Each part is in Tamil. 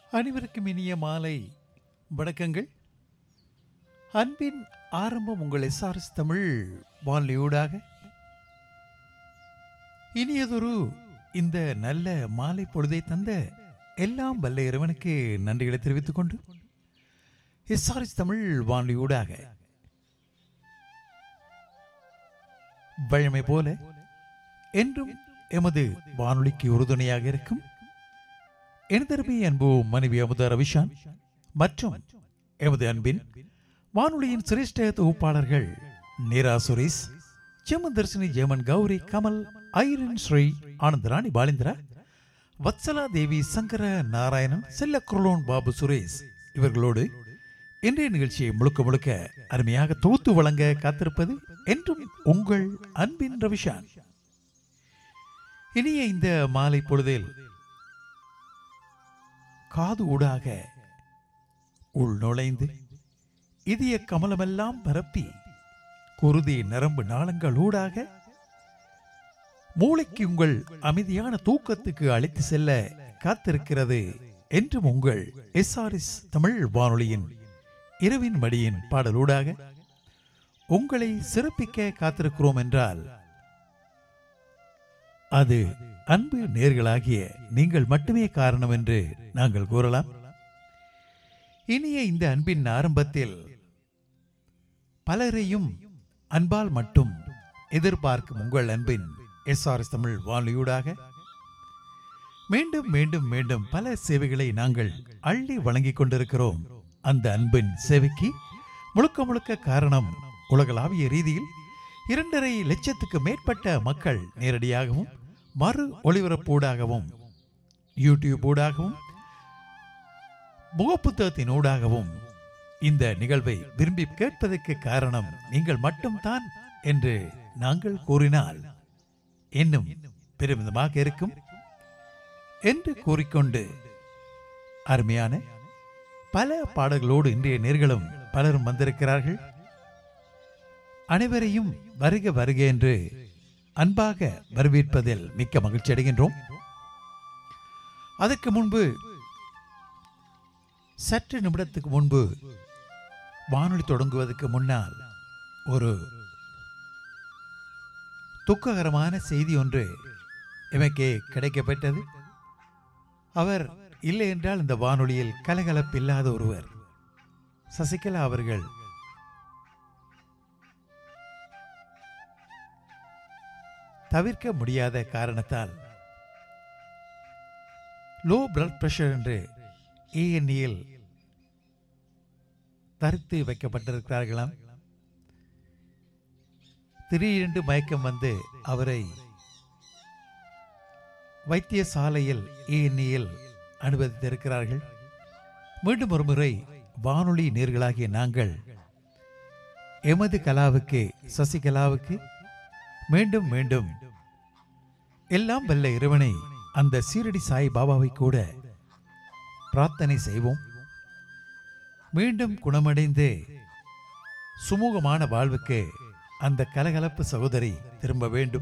அனைவருக்கும் இனிய மாலை வணக்கங்கள் அன்பின் ஆரம்பம் உங்கள் எஸ்ஆர்எஸ் தமிழ் வானொலியூடாக இனியதொரு இந்த நல்ல மாலை பொழுதை தந்த எல்லாம் வல்ல இறைவனுக்கு நன்றிகளை தெரிவித்துக் கொண்டு எஸ்ஆர்எஸ் தமிழ் வானொலியூடாக வழமை போல என்றும் எமது வானொலிக்கு உறுதுணையாக இருக்கும் எனதருமை அன்பு மனைவி அமுதா ரவிஷான் மற்றும் எமது அன்பின் வானொலியின் சிரேஷ்ட தொகுப்பாளர்கள் நீரா சுரேஷ் செம்மந்தர்சினி ஜெயமன் கௌரி கமல் ஐரன் ஸ்ரீ ஆனந்தராணி பாலிந்திரா வத்சலா தேவி சங்கர நாராயணன் செல்லக்குரலோன் பாபு சுரேஷ் இவர்களோடு இன்றைய நிகழ்ச்சியை முழுக்க முழுக்க அருமையாக தொகுத்து வழங்க காத்திருப்பது என்றும் உங்கள் அன்பின் ரவிஷான் இனிய இந்த மாலை பொழுதில் காது ஊடாக உள் நுழைந்து இதய கமலமெல்லாம் பரப்பி குருதி நரம்பு நாளங்கள் ஊடாக மூளைக்கு உங்கள் அமைதியான தூக்கத்துக்கு அழைத்து செல்ல காத்திருக்கிறது என்றும் உங்கள் எஸ்ஆர்எஸ் தமிழ் வானொலியின் இரவின் மடியின் பாடலூடாக உங்களை சிறப்பிக்க காத்திருக்கிறோம் என்றால் அது அன்பு நேர்களாகிய நீங்கள் மட்டுமே காரணம் என்று நாங்கள் கூறலாம் இனிய இந்த அன்பின் ஆரம்பத்தில் பலரையும் அன்பால் மட்டும் எதிர்பார்க்கும் உங்கள் அன்பின் எஸ்ஆர்எஸ் தமிழ் வானொலியூடாக மீண்டும் மீண்டும் மீண்டும் பல சேவைகளை நாங்கள் அள்ளி வழங்கிக் கொண்டிருக்கிறோம் அந்த அன்பின் சேவைக்கு முழுக்க முழுக்க காரணம் உலகளாவிய ரீதியில் இரண்டரை லட்சத்துக்கு மேற்பட்ட மக்கள் நேரடியாகவும் மறு ஒளிபரப்பூடாகவும் யூடியூப் ஊடாகவும் முகப்புத்தகத்தின் ஊடாகவும் இந்த நிகழ்வை விரும்பி கேட்பதற்கு காரணம் நீங்கள் மட்டும்தான் என்று நாங்கள் கூறினால் இன்னும் பெருமிதமாக இருக்கும் என்று கூறிக்கொண்டு அருமையான பல பாடல்களோடு இன்றைய நேர்களும் பலரும் வந்திருக்கிறார்கள் அனைவரையும் வருக வருக என்று அன்பாக வரவேற்பதில் மிக்க மகிழ்ச்சி அடைகின்றோம் அதற்கு முன்பு சற்று நிமிடத்துக்கு முன்பு வானொலி தொடங்குவதற்கு முன்னால் ஒரு துக்ககரமான செய்தி ஒன்று எமக்கு கிடைக்கப்பட்டது அவர் இல்லை என்றால் இந்த வானொலியில் கலகலப்பு இல்லாத ஒருவர் சசிகலா அவர்கள் தவிர்க்க முடியாத காரணத்தால் லோ பிளட் பிரஷர் என்று ஏஎன்இயில் தடுத்து வைக்கப்பட்டிருக்கிறார்களாம் திடீரென்று மயக்கம் வந்து அவரை வைத்தியசாலையில் ஏஎன்இயில் அனுமதித்திருக்கிறார்கள் மீண்டும் ஒரு முறை வானொலி நேர்களாகிய நாங்கள் எமது கலாவுக்கு சசிகலாவுக்கு மீண்டும் மீண்டும் எல்லாம் வல்ல இறைவனை அந்த சீரடி சாய் பாபாவை கூட பிரார்த்தனை செய்வோம் மீண்டும் குணமடைந்து சுமூகமான வாழ்வுக்கு அந்த கலகலப்பு சகோதரி திரும்ப வேண்டும்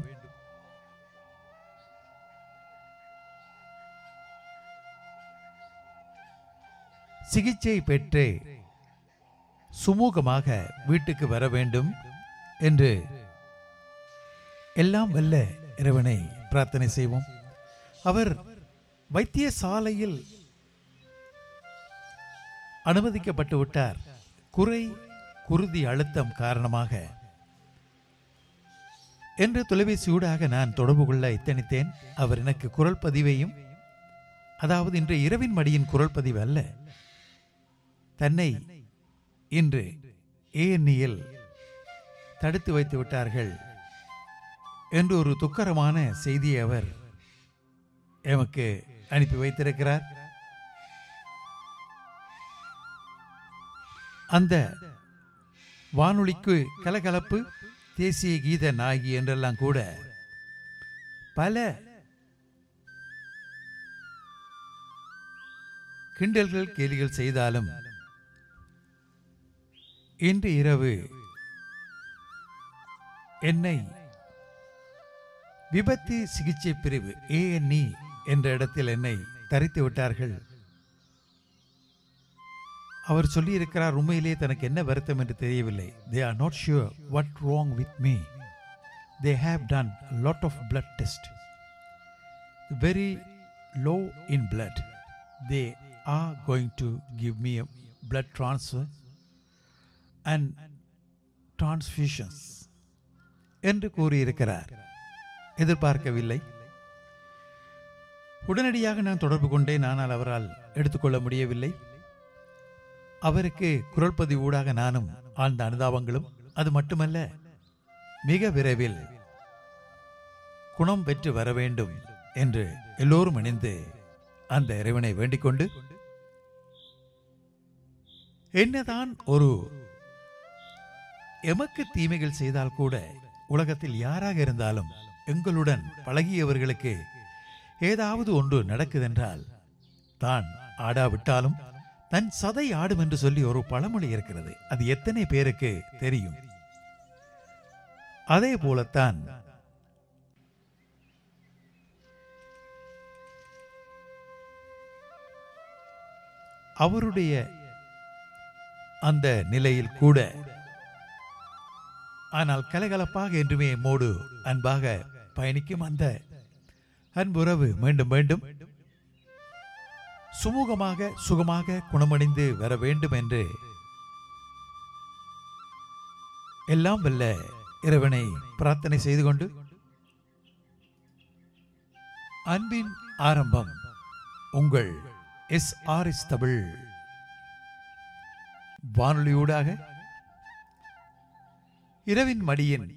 சிகிச்சை பெற்று சுமூகமாக வீட்டுக்கு வர வேண்டும் என்று எல்லாம் வல்ல இறைவனை பிரார்த்தனை செய்வோம் அவர் வைத்தியசாலையில் அனுமதிக்கப்பட்டு விட்டார் குறை குருதி அழுத்தம் காரணமாக என்று தொலைபேசியூடாக நான் தொடர்பு கொள்ள எத்தனித்தேன் அவர் எனக்கு குரல் பதிவையும் அதாவது இன்று இரவின் மடியின் குரல் பதிவு அல்ல தன்னை இன்று ஏஎன்இயில் தடுத்து வைத்து விட்டார்கள் என்று ஒரு துக்கரமான செய்தியை அவர் எமக்கு அனுப்பி வைத்திருக்கிறார் அந்த வானொலிக்கு கலகலப்பு தேசிய கீத நாயகி என்றெல்லாம் கூட பல கிண்டல்கள் கேலிகள் செய்தாலும் இன்று இரவு என்னை விபத்து சிகிச்சை பிரிவு ஏஎன்இ என்ற இடத்தில் என்னை தரித்து விட்டார்கள் அவர் சொல்லியிருக்கிறார் உண்மையிலே தனக்கு என்ன வருத்தம் என்று தெரியவில்லை they are not sure what wrong with me they have done lot of blood test very low in blood they are going to give me blood transfer and transfusions என்று கூறியிருக்கிறார் எதிர்பார்க்கவில்லை உடனடியாக நான் தொடர்பு கொண்டேன் ஆனால் அவரால் எடுத்துக்கொள்ள முடியவில்லை அவருக்கு குரல் பதிவு ஊடாக நானும் ஆழ்ந்த அனுதாபங்களும் அது மட்டுமல்ல மிக விரைவில் குணம் பெற்று வர வேண்டும் என்று எல்லோரும் இணைந்து அந்த இறைவனை வேண்டிக் கொண்டு என்னதான் ஒரு எமக்கு தீமைகள் செய்தால் கூட உலகத்தில் யாராக இருந்தாலும் எங்களுடன் பழகியவர்களுக்கு ஏதாவது ஒன்று நடக்குதென்றால் தான் ஆடாவிட்டாலும் தன் சதை ஆடும் என்று சொல்லி ஒரு பழமொழி இருக்கிறது அது எத்தனை பேருக்கு தெரியும் அதே போலத்தான் அவருடைய அந்த நிலையில் கூட ஆனால் கலகலப்பாக என்றுமே மோடு அன்பாக பயணிக்கும் அந்த அன்புறவு மீண்டும் மீண்டும் சுமூகமாக சுகமாக குணமடைந்து வர வேண்டும் என்று எல்லாம் வல்ல இறைவனை பிரார்த்தனை செய்து கொண்டு அன்பின் ஆரம்பம் உங்கள் எஸ் ஆர் எஸ் தமிழ் வானொலியூடாக இரவின் மடியின்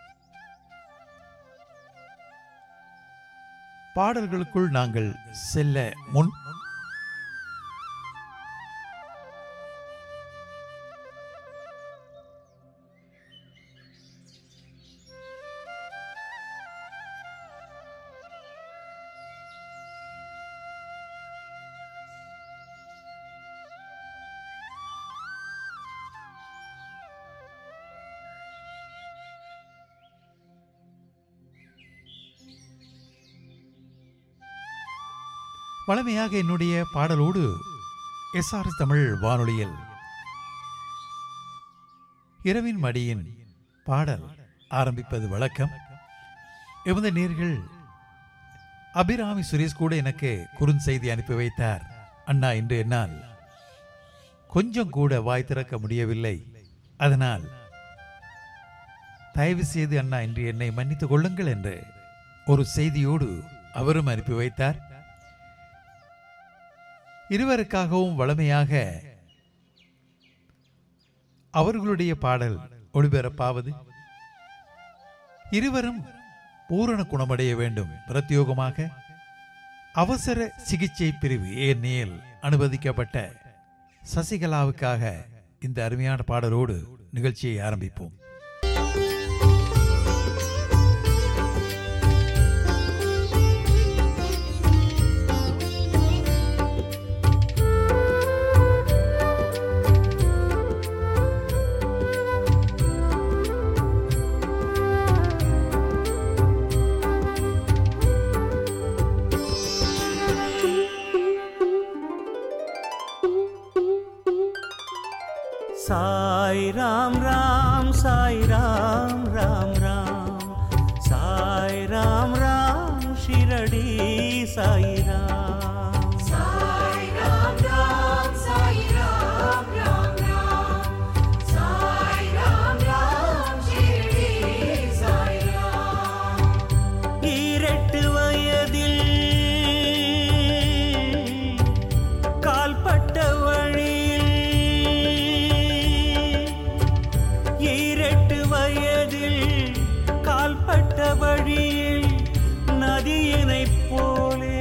பாடல்களுக்குள் நாங்கள் செல்ல முன் வழமையாக என்னுடைய பாடலோடு எஸ்ஆர்எஸ் தமிழ் வானொலியில் இரவின் மடியின் பாடல் ஆரம்பிப்பது வழக்கம் எமது நேர்கள் அபிராமி சுரேஷ் கூட எனக்கு குறுஞ்செய்தி அனுப்பி வைத்தார் அண்ணா இன்று என்னால் கொஞ்சம் கூட வாய் திறக்க முடியவில்லை அதனால் தயவு செய்து அண்ணா இன்று என்னை மன்னித்துக் கொள்ளுங்கள் என்று ஒரு செய்தியோடு அவரும் அனுப்பி வைத்தார் இருவருக்காகவும் வளமையாக அவர்களுடைய பாடல் ஒளிபரப்பாவது இருவரும் பூரண குணமடைய வேண்டும் பிரத்யோகமாக அவசர சிகிச்சை பிரிவு ஏனேல் அனுமதிக்கப்பட்ட சசிகலாவுக்காக இந்த அருமையான பாடலோடு நிகழ்ச்சியை ஆரம்பிப்போம் साई राम राम साई राम राम राम साई राम राम शिरडी साई राम साई राम राम साई राम राम राम साई राम राम शिरडी साई राम ஈரெட்டு வயதில் கால்பட்ட வழியில் ஈரெட்டு வயதில் கால்பட்ட வழியில் நதியினைப் போலே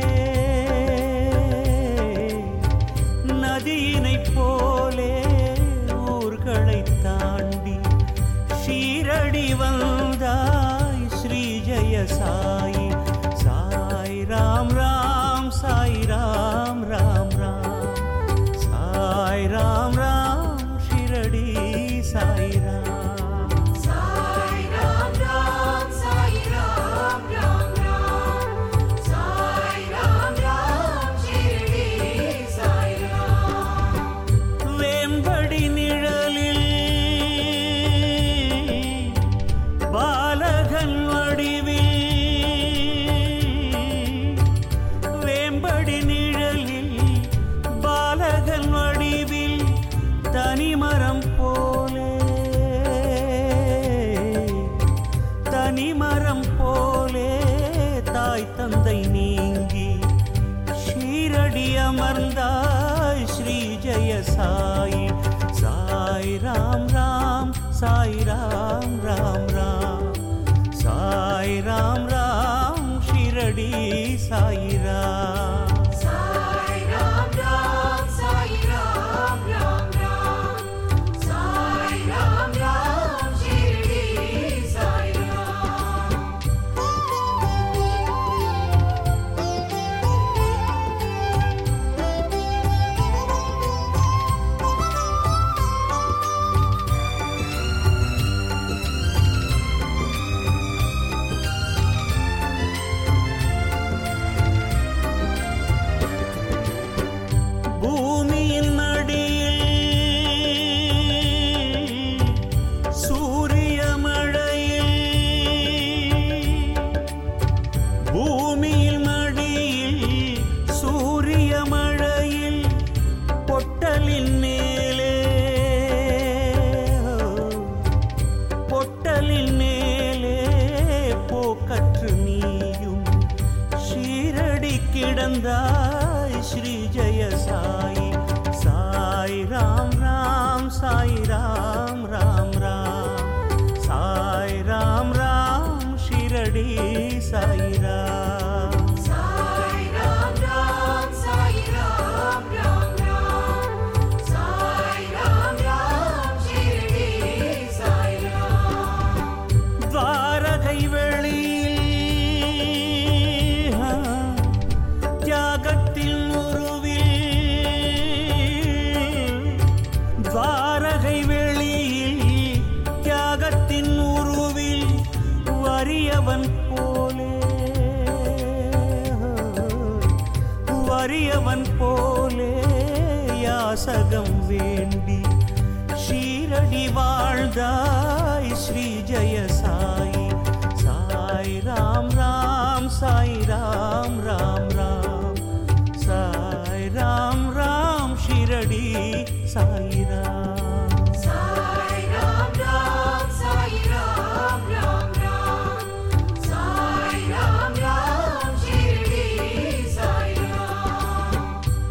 நதியினைப் போலே ஊர்களைத் தாண்டி ஷீரடி வந்தாய் ஸ்ரீ ஜெய சாயி சாய் ராம் ராம் சாய் ராம் ராம் ராம் சாய் ராம் ராம் ஷிரடி சாய் ராம் साई राम राम साई राम राम राम साई राम राम शिरडी साई राम தாய் தந்தை நீங்கி ஷீரடி அமர்ந்தாய் ஸ்ரீ ஜெய Sai Sai Ram Ram Sai Ram Ram Ram Sai Ram Ram Shirdi Sai Ram Sai Ram Ram, Sai Ram Ram Ram, Sai Ram Ram, Shirdi Sai Ram. பூமியின் மடியில் சூரிய மழையில் பூமியில் மடியில் சூரிய மழையில் பொட்டலின் மேலே பொட்டலின் மேலே போக்கற்று நீயும் ஷீரடி கிடந்தாய் ஸ்ரீ ஜெய Sai Sai Ram Ram Sai Ram Ram Ram Sai Ram Ram Shirdi Sai Ram Sai Ram Ram, Sai Ram Ram Ram, Sai Ram Ram, Shirdi Sai Ram. Dwarka வெளியில் ஆ, தியாகத்தின் உருவில் துவாரகை வெளியில் தியாகத்தின் உருவில் வறியவன் போலே வறியவன் போலே யாசகம் வேண்டி ஷீரடி வாழ்ந்தாய் ஸ்ரீ ஜெய Sai Sai Ram Ram Sai Ram Ram Ram Sai Ram Ram Shirdi Sai Ram Sai Ram Ram, Sai Ram Ram Ram, Sai Ram Ram, Shirdi Sai Ram.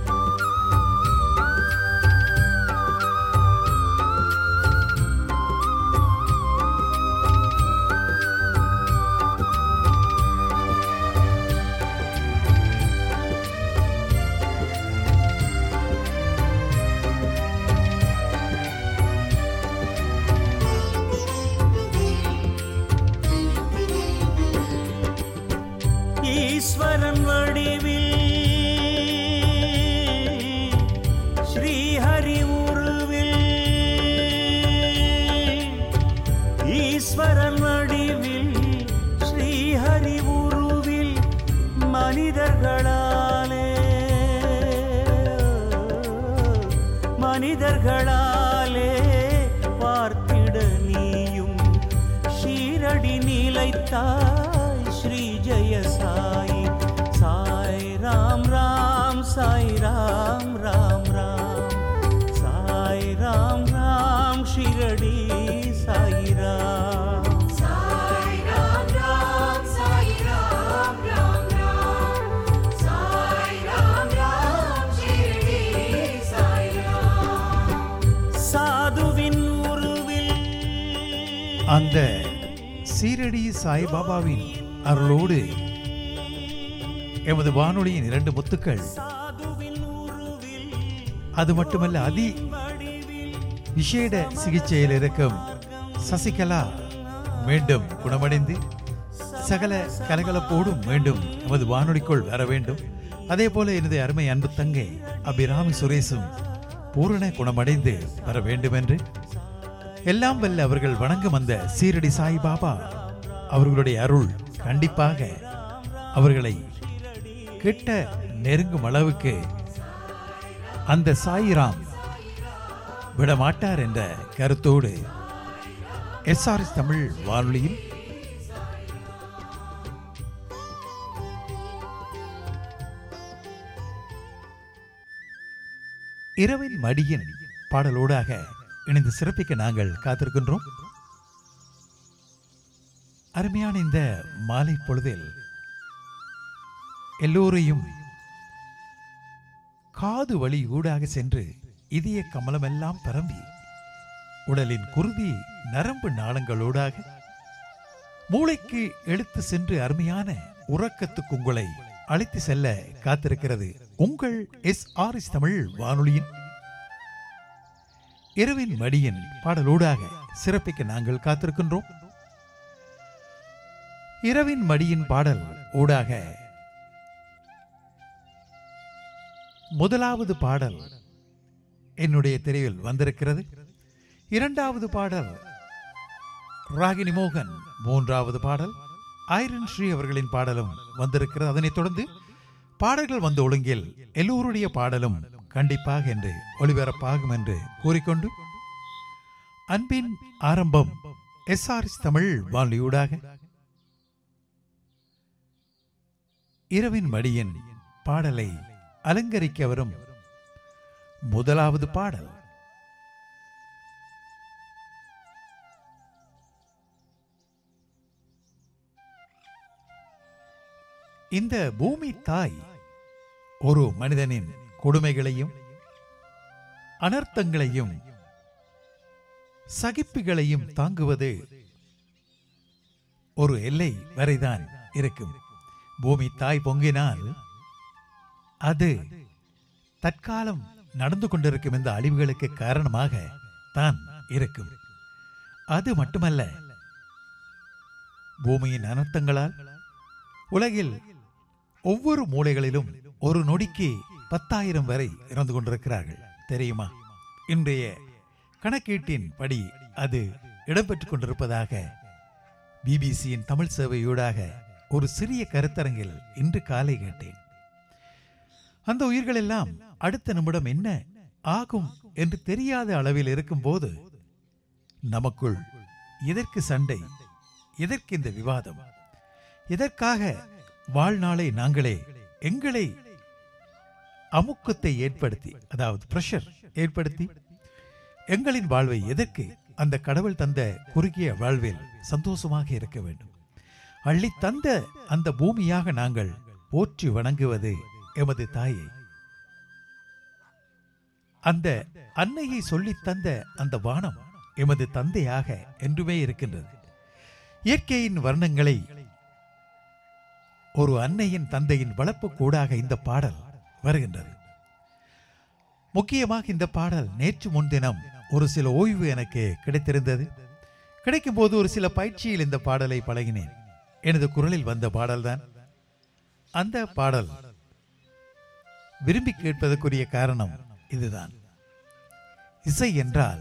ஈஸ்வரன் வடிவில் ஸ்ரீஹரி உருவில் ஈஸ்வரன் வடிவில் ஸ்ரீஹரி உருவில் மனிதர்களாலே மனிதர்களாலே பார்த்திட நீயும் ஷீரடி நிலைத்தாய் ஸ்ரீ ஜெய Sai Sai Ram Ram Sai Ram Ram Ram Sai Ram Ram Shirdi Sai Ram Sai Ram Ram, Sai Ram Ram Ram, Sai Ram Ram, Shirdi Sai Ram. சாதுவின் உருவில் அந்த சீரடி சாய்பாபாவின் அருளோடு எமது வானொலியின் இரண்டு முத்துக்கள் சாதுவின் உருவில் அது மட்டுமல்ல அதி விசேட சிகிச்சையில் இருக்கும் சசிகலா மீண்டும் குணமடைந்து சகல கலகலப்போடும் மீண்டும் எமது வானொலிக்குள் வர வேண்டும் அதே போல எனது அருமை அன்பு தங்கை அபிராமி சுரேசும் பூரண குணமடைந்து வர வேண்டும் என்று எல்லாம் வல்ல அவர்கள் வணங்கும் அந்த சீரடி சாய் பாபா அவர்களுடைய அருள் கண்டிப்பாக அவர்களை கிட்ட நெருங்கும் அளவுக்கு அந்த சாயிராம் விடமாட்டார் என்ற கருத்தோடு எஸ்ஆர்எஸ் தமிழ் வானொலியில் இரவின் மடியின் பாடலோடாக இணைந்து சிறப்பிக்க நாங்கள் காத்திருக்கின்றோம் அருமையான இந்த மாலை பொழுதில் எல்லோரையும் காது வழி ஊடாக சென்று இதய கமலமெல்லாம் பரம்பி உடலின் குருதி நரம்பு நாளங்களூடாக மூளைக்கு எடுத்து சென்று அருமையான உறக்கத்துக்கு உங்களை அழைத்து செல்ல காத்திருக்கிறது உங்கள் எஸ் ஆர் எஸ் தமிழ் வானொலியின் இரவின் மடியின் பாடலூடாக சிறப்பிக்க நாங்கள் காத்திருக்கின்றோம் இரவின் மடியின் பாடல் ஊடாக முதலாவது பாடல் என்னுடைய தெரிவில் வந்திருக்கிறது இரண்டாவது பாடல் ராகினி மோகன் மூன்றாவது பாடல் ஐரன் ஸ்ரீ அவர்களின் பாடலும் வந்திருக்கிறது அதனைத் தொடர்ந்து பாடல்கள் வந்த ஒழுங்கில் எல்லோருடைய பாடலும் கண்டிப்பாக என்று ஒளிபரப்பாகும் என்று கூறிக்கொண்டு அன்பின் ஆரம்பம் எஸ்ஆர்எஸ் தமிழ் வானொலியூடாக இரவின் மடியின் பாடலை அலங்கரிக்க வரும் முதலாவது பாடல் இந்த பூமி தாய் ஒரு மனிதனின் கொடுமைகளையும் அனர்த்தங்களையும் சகிப்புகளையும் தாங்குவது ஒரு எல்லை வரைதான் இருக்கும் பூமி தாய் பொங்கினால் அது தற்காலம் நடந்து கொண்டிருக்கும் இந்த அழிவுகளுக்கு காரணமாக தான் இருக்கும் அது மட்டுமல்ல பூமியின் அனர்த்தங்களால் உலகில் ஒவ்வொரு மூலைகளிலும் ஒரு நொடிக்கு பத்தாயிரம் வரை இறந்து கொண்டிருக்கிறார்கள் தெரியுமா இன்றைய கணக்கீட்டின் படி அது இடம்பெற்றுக் கொண்டிருப்பதாக பிபிசியின் தமிழ் சேவையூடாக ஒரு சிறிய கருத்தரங்கில் இன்று காலை கேட்டேன் அந்த உயிர்கள் எல்லாம் அடுத்த நிமிடம் என்ன ஆகும் என்று தெரியாத அளவில் இருக்கும்போது நமக்குள் எதற்கு சண்டை எதற்கு இந்த விவாதம் எதற்காக வாழ்நாளை நாங்களே எங்களை அமுக்கத்தை ஏற்படுத்தி அதாவது பிரஷர் ஏற்படுத்தி எங்களின் வாழ்வை எதற்கு அந்த கடவுள் தந்த குறுகிய வாழ்வில் சந்தோஷமாக இருக்க வேண்டும் அள்ளி தந்த அந்த பூமியாக நாங்கள் போற்றி வணங்குவது எமது தாயை அந்த அன்னையை சொல்லித் தந்த அந்த வானம் எமது தந்தையாக என்றுமே இருக்கின்றது இயற்கையின் வர்ணங்களை ஒரு அன்னையின் தந்தையின் வளர்ப்பு கூடாக இந்த பாடல் வருகின்றது முக்கியமாக இந்த பாடல் நேற்று முன்தினம் ஒரு சில ஓய்வு எனக்கு கிடைத்திருந்தது கிடைக்கும் போது ஒரு சில பயிற்சியில் இந்த பாடலை பழகினேன் எனது குரலில் வந்த பாடல்தான் அந்த பாடல் விரும்பி கேட்பதற்குரிய காரணம் இதுதான் இசை என்றால்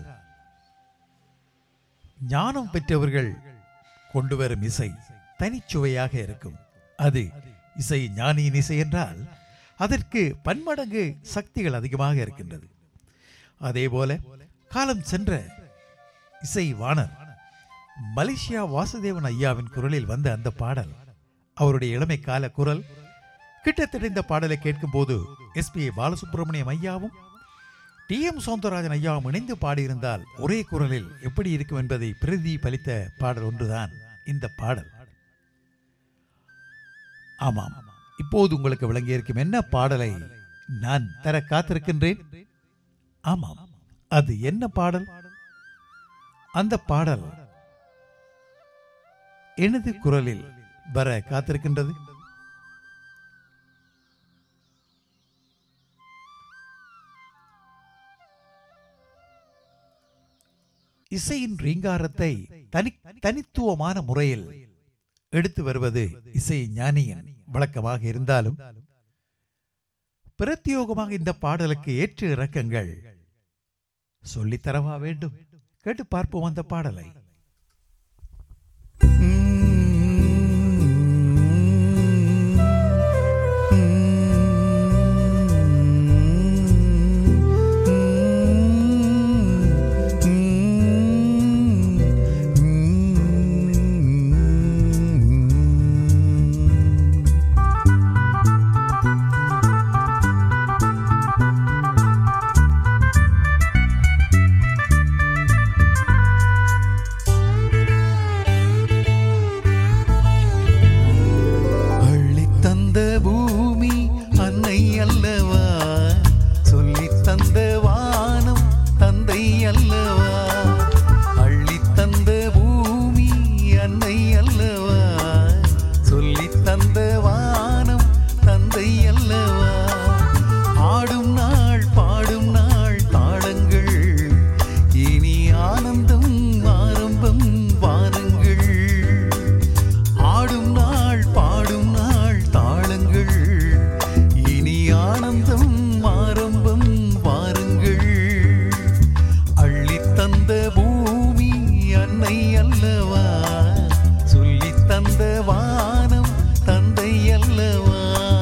ஞானம் பெற்றவர்கள் கொண்டு வரும் இசை தனிச்சுவையாக இருக்கும் அது இசை ஞானியின் இசை என்றால் அதற்கு பன்மடங்கு சக்திகள் அதிகமாக இருக்கின்றது அதே போல காலம் சென்ற இசை வாணர் மலேசியா வாசுதேவன் ஐயாவின் குரலில் வந்த அந்த பாடல் அவருடைய இளமை கால குரல் கிட்டத்தட்ட இந்த பாடலை கேட்கும் போது எஸ்பி பாலசுப்ரமணியம் ஐயாவும் டி எம் சௌந்தரராஜன் ஐயாவும் இணைந்து பாடியிருந்தால் ஒரே குரலில் எப்படி இருக்கும் என்பதை பிரதிபலித்த பாடல் ஒன்றுதான் இந்த பாடல் ஆமாம் இப்போது உங்களுக்கு விளங்கியிருக்கும் என்ன பாடலை நான் தர காத்திருக்கின்றேன் ஆமாம் அது என்ன பாடல் அந்த பாடல் எனது குரலில் வர காத்திருக்கின்றது இசையின் ரீங்காரத்தை தனி தனித்துவமான முறையில் எடுத்து வருவது இசை ஞானியின் வழக்கமாக இருந்தாலும் பிரத்யோகமாக இந்த பாடலுக்கு ஏற்ற இறக்கங்கள் சொல்லித்தரவா வேண்டும் கேட்டு பார்ப்போம் அந்த பாடலை அல்லவா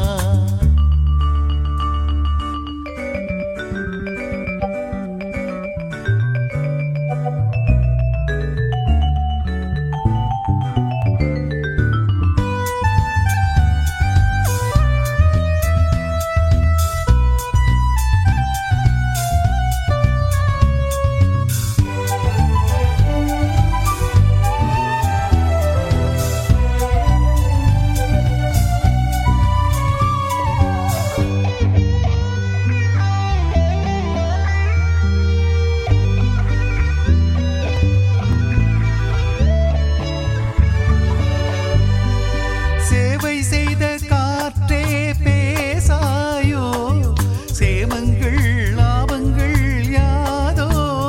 சேவை செய்த காற்றே பேசாயோ சேமங்கள் லாபங்கள் யாதோ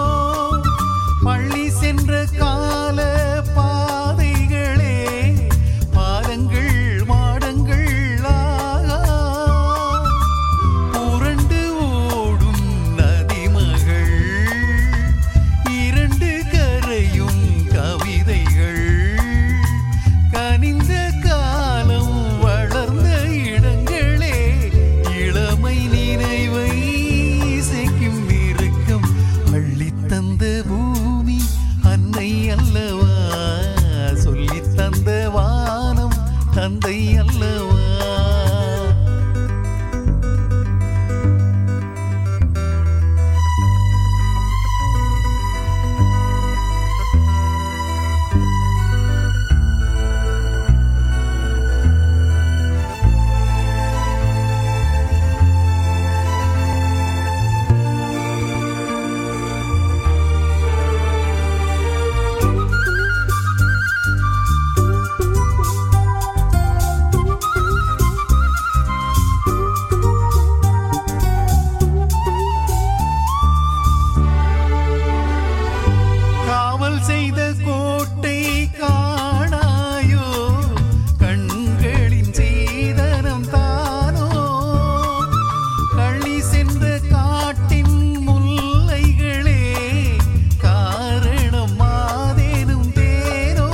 பள்ளி சென்ற கால பாதைகளே பாதங்கள் மாடங்கள் ஆகா புரண்டு ஓடும் நதிமகள் இரண்டு கரையும் கவிதைகள் கனிந்த காலம் வளர்ந்த இடங்களே இளமை நினைவை இசைக்கும் நெருக்கம் அள்ளித்தந்த பூமி அன்னை அல்லவா சொல்லித் தந்த வானம் தந்தை அல்லவா காவல் செய்த கோட்டை காணாயோ கண்களின் சீதனம் தானோ கள்ளி சென்ற காட்டின் முல்லைகளே காரணம் மாதேனும் தேனோ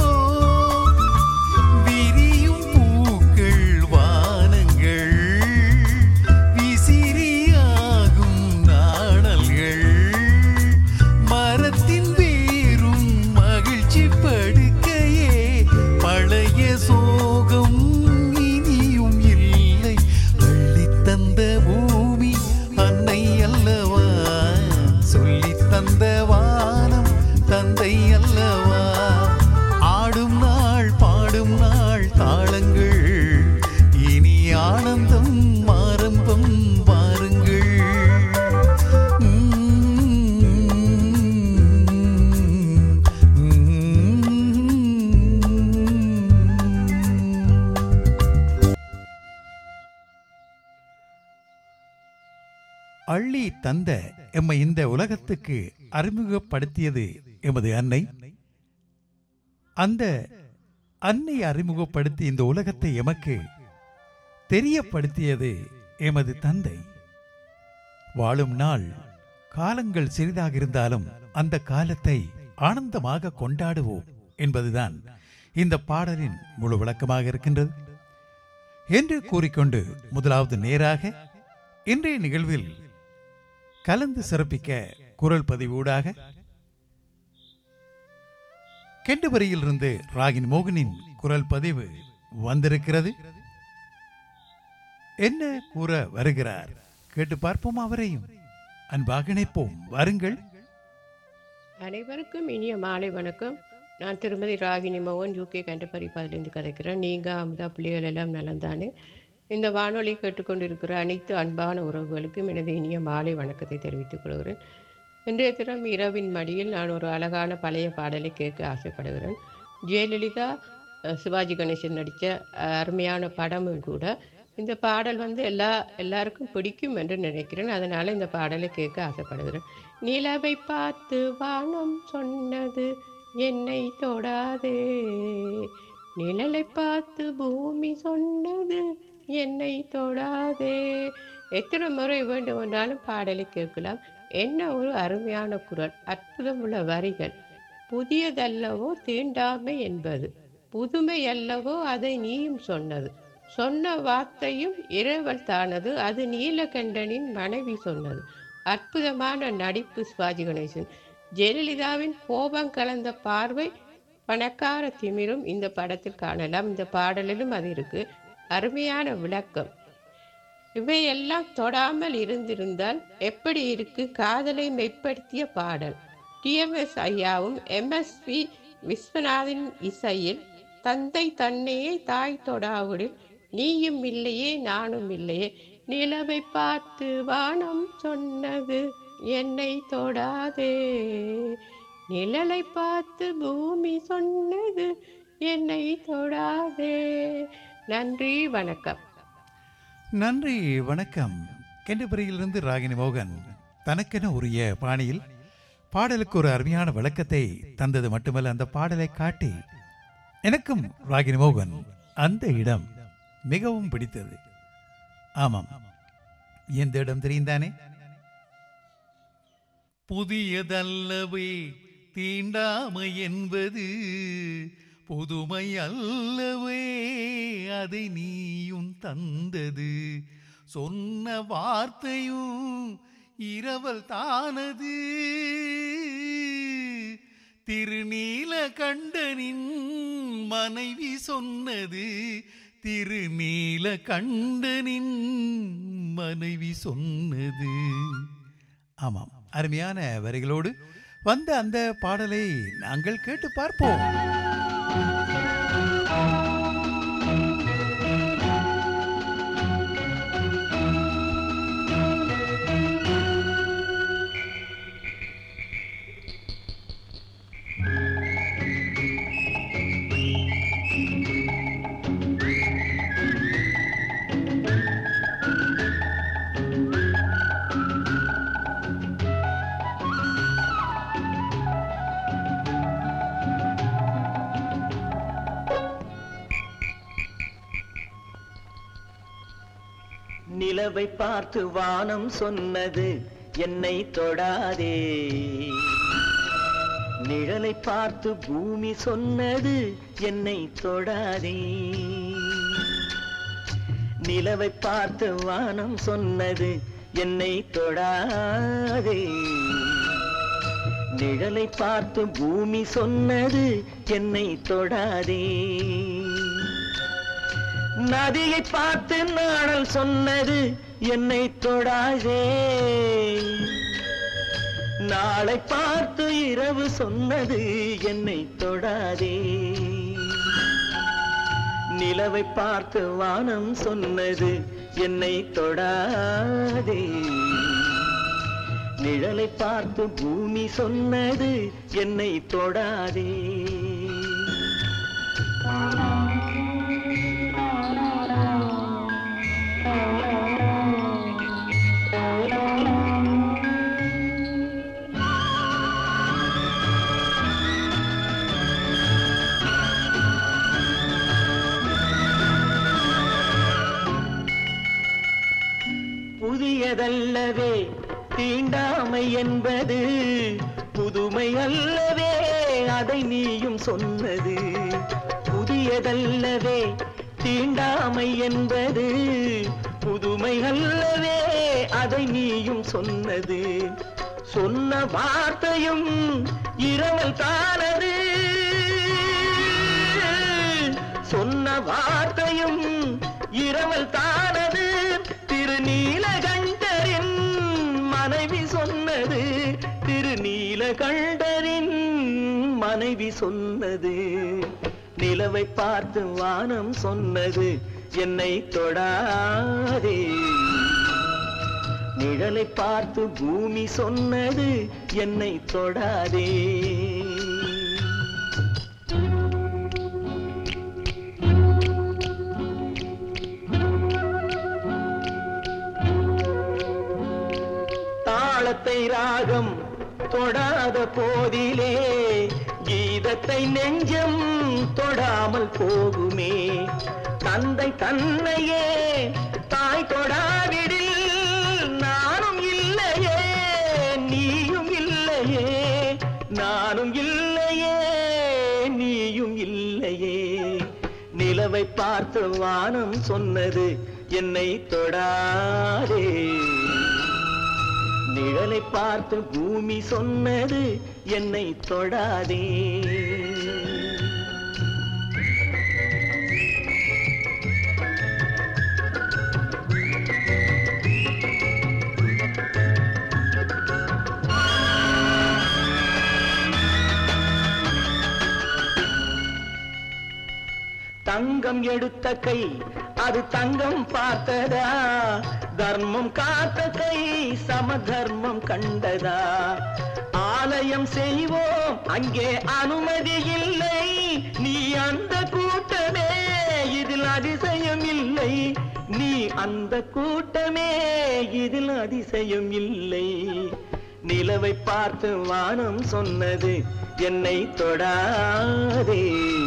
விரியும் பூக்கள் வானங்கள் விசிறியாகும் நாணல்கள் மரத்தின் வேரும் மகிழ்ச்சி படுக்கையே பழைய சோகம் இனியும் இல்லை அள்ளித் தந்த பூமி அன்னை அல்லவா சொல்லித் தந்த வானம் தந்தை அல்லவா ஆடும் நாள் பாடும் நாள் தாளங்கள் இனி ஆனந்தம் ஆரம்பம் பாருங்கள் அள்ளி தந்த எம்மை இந்த உலகத்துக்கு அறிமுகப்படுத்தியது எமது அன்னை அந்த அன்னை அறிமுகப்படுத்தி இந்த உலகத்தை எமக்கு தெரியப்படுத்தியது எமது தந்தை வாழும் நாள் காலங்கள் சிறிதாக இருந்தாலும் அந்த காலத்தை ஆனந்தமாக கொண்டாடுவோம் என்பதுதான் இந்த பாடலின் முழு விளக்கமாக இருக்கின்றது என்று கூறிக்கொண்டு முதலாவது நேராக இன்றைய நிகழ்வில் கலந்து சிறப்பிக்க குரல் பதிவூடாக கெண்டுபரியிலிருந்து ராகின் மோகனின் குரல் பதிவு வந்திருக்கிறது என்ன கூற வருகிறார் கேட்டு பார்ப்போம் அவரையும் அன்பாக இணைப்போம் வாருங்கள் அனைவருக்கும் இனிய மாலை வணக்கம் நான் திருமதி ராகினி மோகன் யூகே கண்டபரி பதிலிருந்து கதைக்கிறேன் நீங்கள் அமுதா பிள்ளைகள் எல்லாம் நலந்தானே இந்த வானொலி கேட்டுக்கொண்டிருக்கிற அனைத்து அன்பான உறவுகளுக்கும் எனது இனிய மாலை வணக்கத்தை தெரிவித்துக் கொள்கிறேன் இன்றைய தினம் இரவின் மடியில் நான் ஒரு அழகான பழைய பாடலை கேட்க ஆசைப்படுகிறேன் ஜெயலலிதா அஹ், சிவாஜி கணேசன் நடித்த அருமையான படமும் கூட இந்த பாடல் வந்து எல்லா எல்லாருக்கும் பிடிக்கும் என்று நினைக்கிறேன் அதனால் இந்த பாடலை கேட்க ஆசைப்படுகிறேன் நிலவை பார்த்து வானம் சொன்னது என்னை தொடாதே நிழலை பார்த்து பூமி சொன்னது என்னை தொடாதே எத்தனை முறை வேண்டுமென்றாலும் பாடலை கேட்கலாம் என்ன ஒரு அருமையான குரல் அற்புதமுள்ள வரிகள் புதியதல்லவோ தீண்டாமை என்பது புதுமை அல்லவோ அதை நீயும் சொன்னது சொன்ன வார்த்தையும் இரவல் தானது அது நீலகண்டனின் மனைவி சொன்னது அற்புதமான நடிப்பு சிவாஜி கணேசன் ஜெயலலிதாவின் கோபம் கலந்த பார்வை பணக்கார திமிரும் இந்த படத்தில் காணலாம் இந்த பாடலிலும் அது இருக்கு அருமையான விளக்கம் இவையெல்லாம் தொடாமல் இருந்திருந்தால் எப்படி இருக்கு காதலை மெய்ப்படுத்திய பாடல் டிஎம்எஸ் ஐயாவும் எம்எஸ்வி விஸ்வநாதன் இசையில் தந்தை தன்னையே தாய் தொடாவிடில் நீயும் இல்லையே நானும் இல்லையே நிலவை பார்த்து வானம் சொன்னது என்னை தொடாதே நிழலை பார்த்து பூமி சொன்னது என்னை தொடாதே நன்றி வணக்கம் நன்றி வணக்கம் கெண்டபுரியிலிருந்து ராகினி மோகன் தனக்கென உரிய பாணியில் பாடலுக்கு ஒரு அருமையான விளக்கத்தை தந்தது மட்டுமல்ல அந்த பாடலை காட்டி எனக்கும் ராகினி மோகன் அந்த இடம் மிகவும் பிடித்தது ஆமாம் எந்த இடம் தெரியுந்தானே புதியதல்லவே தீண்டாமை என்பது புதுமை அல்லவே அதை நீயும் தந்தது சொன்ன வார்த்தையும் இரவல் தானது திருநீல கண்டனின் மனைவி சொன்னது திருநீல கண்டனின் மனைவி சொன்னது ஆமாம் அருமையான வரிகளோடு வந்த அந்த பாடலை நாங்கள் கேட்டு பார்ப்போம் நிலவை பார்த்து வானம் சொன்னது என்னை தொடாதே நிழலை பார்த்து பூமி சொன்னது என்னை தொடாதே நிலவை பார்த்து வானம் சொன்னது என்னை தொடாதே நிழலை பார்த்து பூமி சொன்னது என்னை தொடாதே நதியை பார்த்து நாடல் சொன்னது என்னை தொடாதே நாளை பார்த்து இரவு சொன்னது என்னை தொடாதே நிலவை பார்த்து வானம் சொன்னது என்னை தொடாதே நிழலை பார்த்து பூமி சொன்னது என்னை தொடாதே புதியதல்லவே தீண்டாமை என்பது புதுமை அல்லவே அதை நீயும் சொன்னது புதியதல்லவே தீண்டாமை என்பது புதுமை அல்லவே அதை நீயும் சொன்னது சொன்ன வார்த்தையும் இரவல் தானது சொன்ன வார்த்தையும் இரவல் தானது திருநீலகண்டரின் மனைவி சொன்னது திருநீலகண்டரின் மனைவி சொன்னது நிலவை பார்த்து வானம் சொன்னது என்னை தொடாதே நிழலை பார்த்து பூமி சொன்னது என்னை தொடாதே தாளத்தை ராகம் தொடாத போதிலே கீதத்தை நெஞ்சம் தொடாமல் போகுமே தந்தை தன்னையே தாய் தொடாவிடில் நானும் இல்லையே நீயும் இல்லையே நானும் இல்லையே நீயும் இல்லையே நிலவை பார்த்து பார்த்து வானம் சொன்னது என்னை தொடாதே நிழலை பார்த்து பூமி சொன்னது என்னை தொடாதே தங்கம் எடுத்த கை அது தங்கம் பார்த்ததா தர்மம் காத்த கை சம தர்மம் கண்டதா ஆலயம் செய்வோம் அங்கே அனுமதி இல்லை நீ அந்த கூட்டமே இதில் அதிசயம் இல்லை நீ அந்த கூட்டமே இதில் அதிசயம் இல்லை நிலவை பார்த்து வானம் சொன்னது என்னை தொடாதே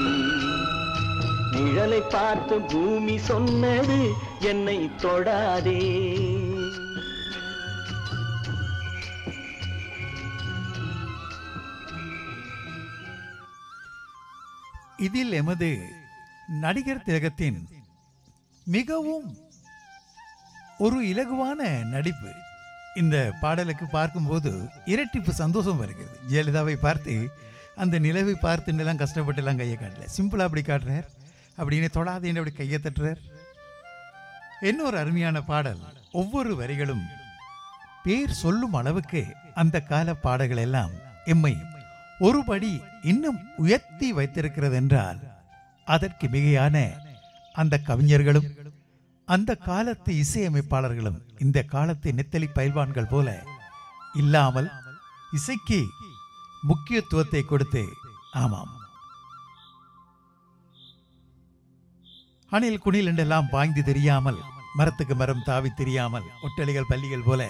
நிழலை பார்த்து பூமி சொன்னது என்னை தொடாதே இதில் எமது நடிகர் திலகத்தின் மிகவும் ஒரு இலகுவான நடிப்பு இந்த பாடலுக்கு பார்க்கும்போது இரட்டிப்பு சந்தோஷம் வருகிறது ஜெயலலிதாவை பார்த்து அந்த நிலவை பார்த்து எல்லாம் கஷ்டப்பட்டு எல்லாம் கையை காட்டல சிம்பிளா அப்படி காட்டுறார் அப்படின்னு தொடாதேன்னு அப்படி கையை தட்டுறார் இன்னொரு அருமையான பாடல் ஒவ்வொரு வரிகளும் பேர் சொல்லும் அளவுக்கு அந்த கால பாடல்கள் எல்லாம் எம்மை ஒருபடி இன்னும் உயர்த்தி வைத்திருக்கிறது என்றால் அதற்கு மிகையான அந்த கவிஞர்களும் அந்த காலத்து இசையமைப்பாளர்களும் இந்த காலத்து நெத்தலி பயில்வான்கள் போல இல்லாமல் இசைக்கு முக்கியத்துவத்தை கொடுத்து ஆமாம் அணில் குணில் என்றெல்லாம் பாய்ந்து தெரியாமல் மரத்துக்கு மரம் தாவி தெரியாமல் ஒட்டலிகள் பள்ளிகள் போல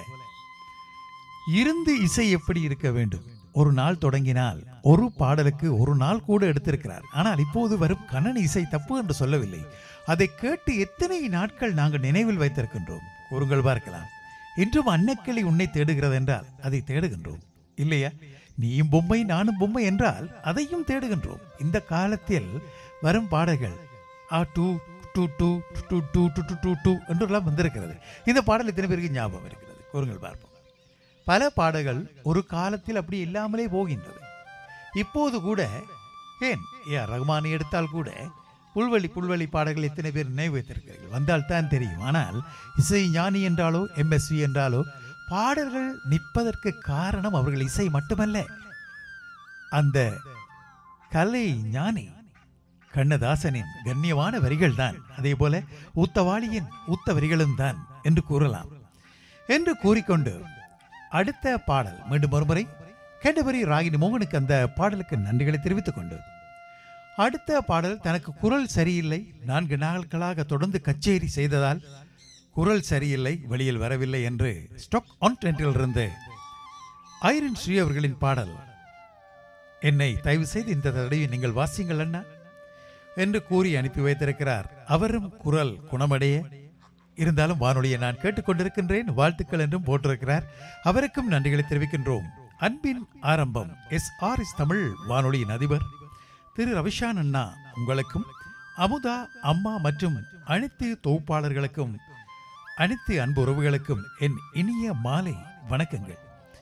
இருந்து இசை எப்படி இருக்க வேண்டும் ஒரு நாள் தொடங்கினால் ஒரு பாடலுக்கு ஒரு நாள் கூட எடுத்திருக்கிறார் ஆனால் இப்போது வரும் கண்ணன் இசை தப்பு என்று சொல்லவில்லை அதை கேட்டு எத்தனை நாட்கள் நாங்கள் நினைவில் வைத்திருக்கின்றோம் கூறுங்கள் பார்க்கலாம் இன்றும் அன்னக்கிளி உன்னை தேடுகிறது என்றால் அதை தேடுகின்றோம் இல்லையா நீயும் பொம்மை நானும் பொம்மை என்றால் அதையும் தேடுகின்றோம் இந்த காலத்தில் வரும் பாடல்கள் ஆ டூ டூ டூ டூ டூ டூ டூ டூ டூ என்றெல்லாம் வந்திருக்கிறது இந்த பாடல் இத்தனை பேருக்கு ஞாபகம் இருக்கிறது கூறுங்கள் பார்ப்போம் பல பாடல்கள் ஒரு காலத்தில் அப்படி இல்லாமலே போகின்றது இப்போது கூட ஏன் ஏ ரகுமானை எடுத்தால் கூட புல்வெளி புல்வெளி பாடல்கள் எத்தனை பேர் நினைவு வைத்திருக்கிறீர்கள் வந்தால் தான் தெரியும் ஆனால் இசை ஞானி என்றாலோ எம்எஸ்வி என்றாலோ பாடல்கள் நிற்பதற்கு காரணம் அவர்கள் இசை மட்டுமல்ல அந்த கலை ஞானி கண்ணதாசனின் கண்ணியமான வரிகள் தான் அதே போல ஊத்தவாளியின் ஊத்த வரிகளும் தான் என்று கூறலாம் என்று கூறிக்கொண்டு அடுத்த பாடல் மீண்டும் ஒருமுறை கேட்டபரி ராகினி மோகனுக்கு அந்த பாடலுக்கு நன்றிகளை தெரிவித்துக் கொண்டு அடுத்த பாடல் தனக்கு குரல் சரியில்லை நான்கு நாட்களாக தொடர்ந்து கச்சேரி செய்ததால் குரல் சரியில்லை வெளியில் வரவில்லை என்று ஸ்டாக் ஆன் இருந்து ஐரன் ஸ்ரீ அவர்களின் பாடல் என்னை தயவு செய்து இந்த தடவை நீங்கள் வாசியுங்கள் அண்ணா என்று கூறி அனுப்பி வைத்திருக்கிறார் அவரும் குரல் குணமடைய இருந்தாலும் வானொலியை நான் கேட்டுக்கொண்டிருக்கின்றேன் வாழ்த்துக்கள் என்றும் போட்டிருக்கிறார் அவருக்கும் நன்றிகளை தெரிவிக்கின்றோம் அன்பின் ஆரம்பம் எஸ் ஆர் எஸ் தமிழ் வானொலியின் அதிபர் திரு ரவிஷான் அண்ணா உங்களுக்கும் அமுதா அம்மா மற்றும் அனைத்து தொகுப்பாளர்களுக்கும் அனைத்து அன்பு உறவுகளுக்கும் என் இனிய மாலை வணக்கங்கள்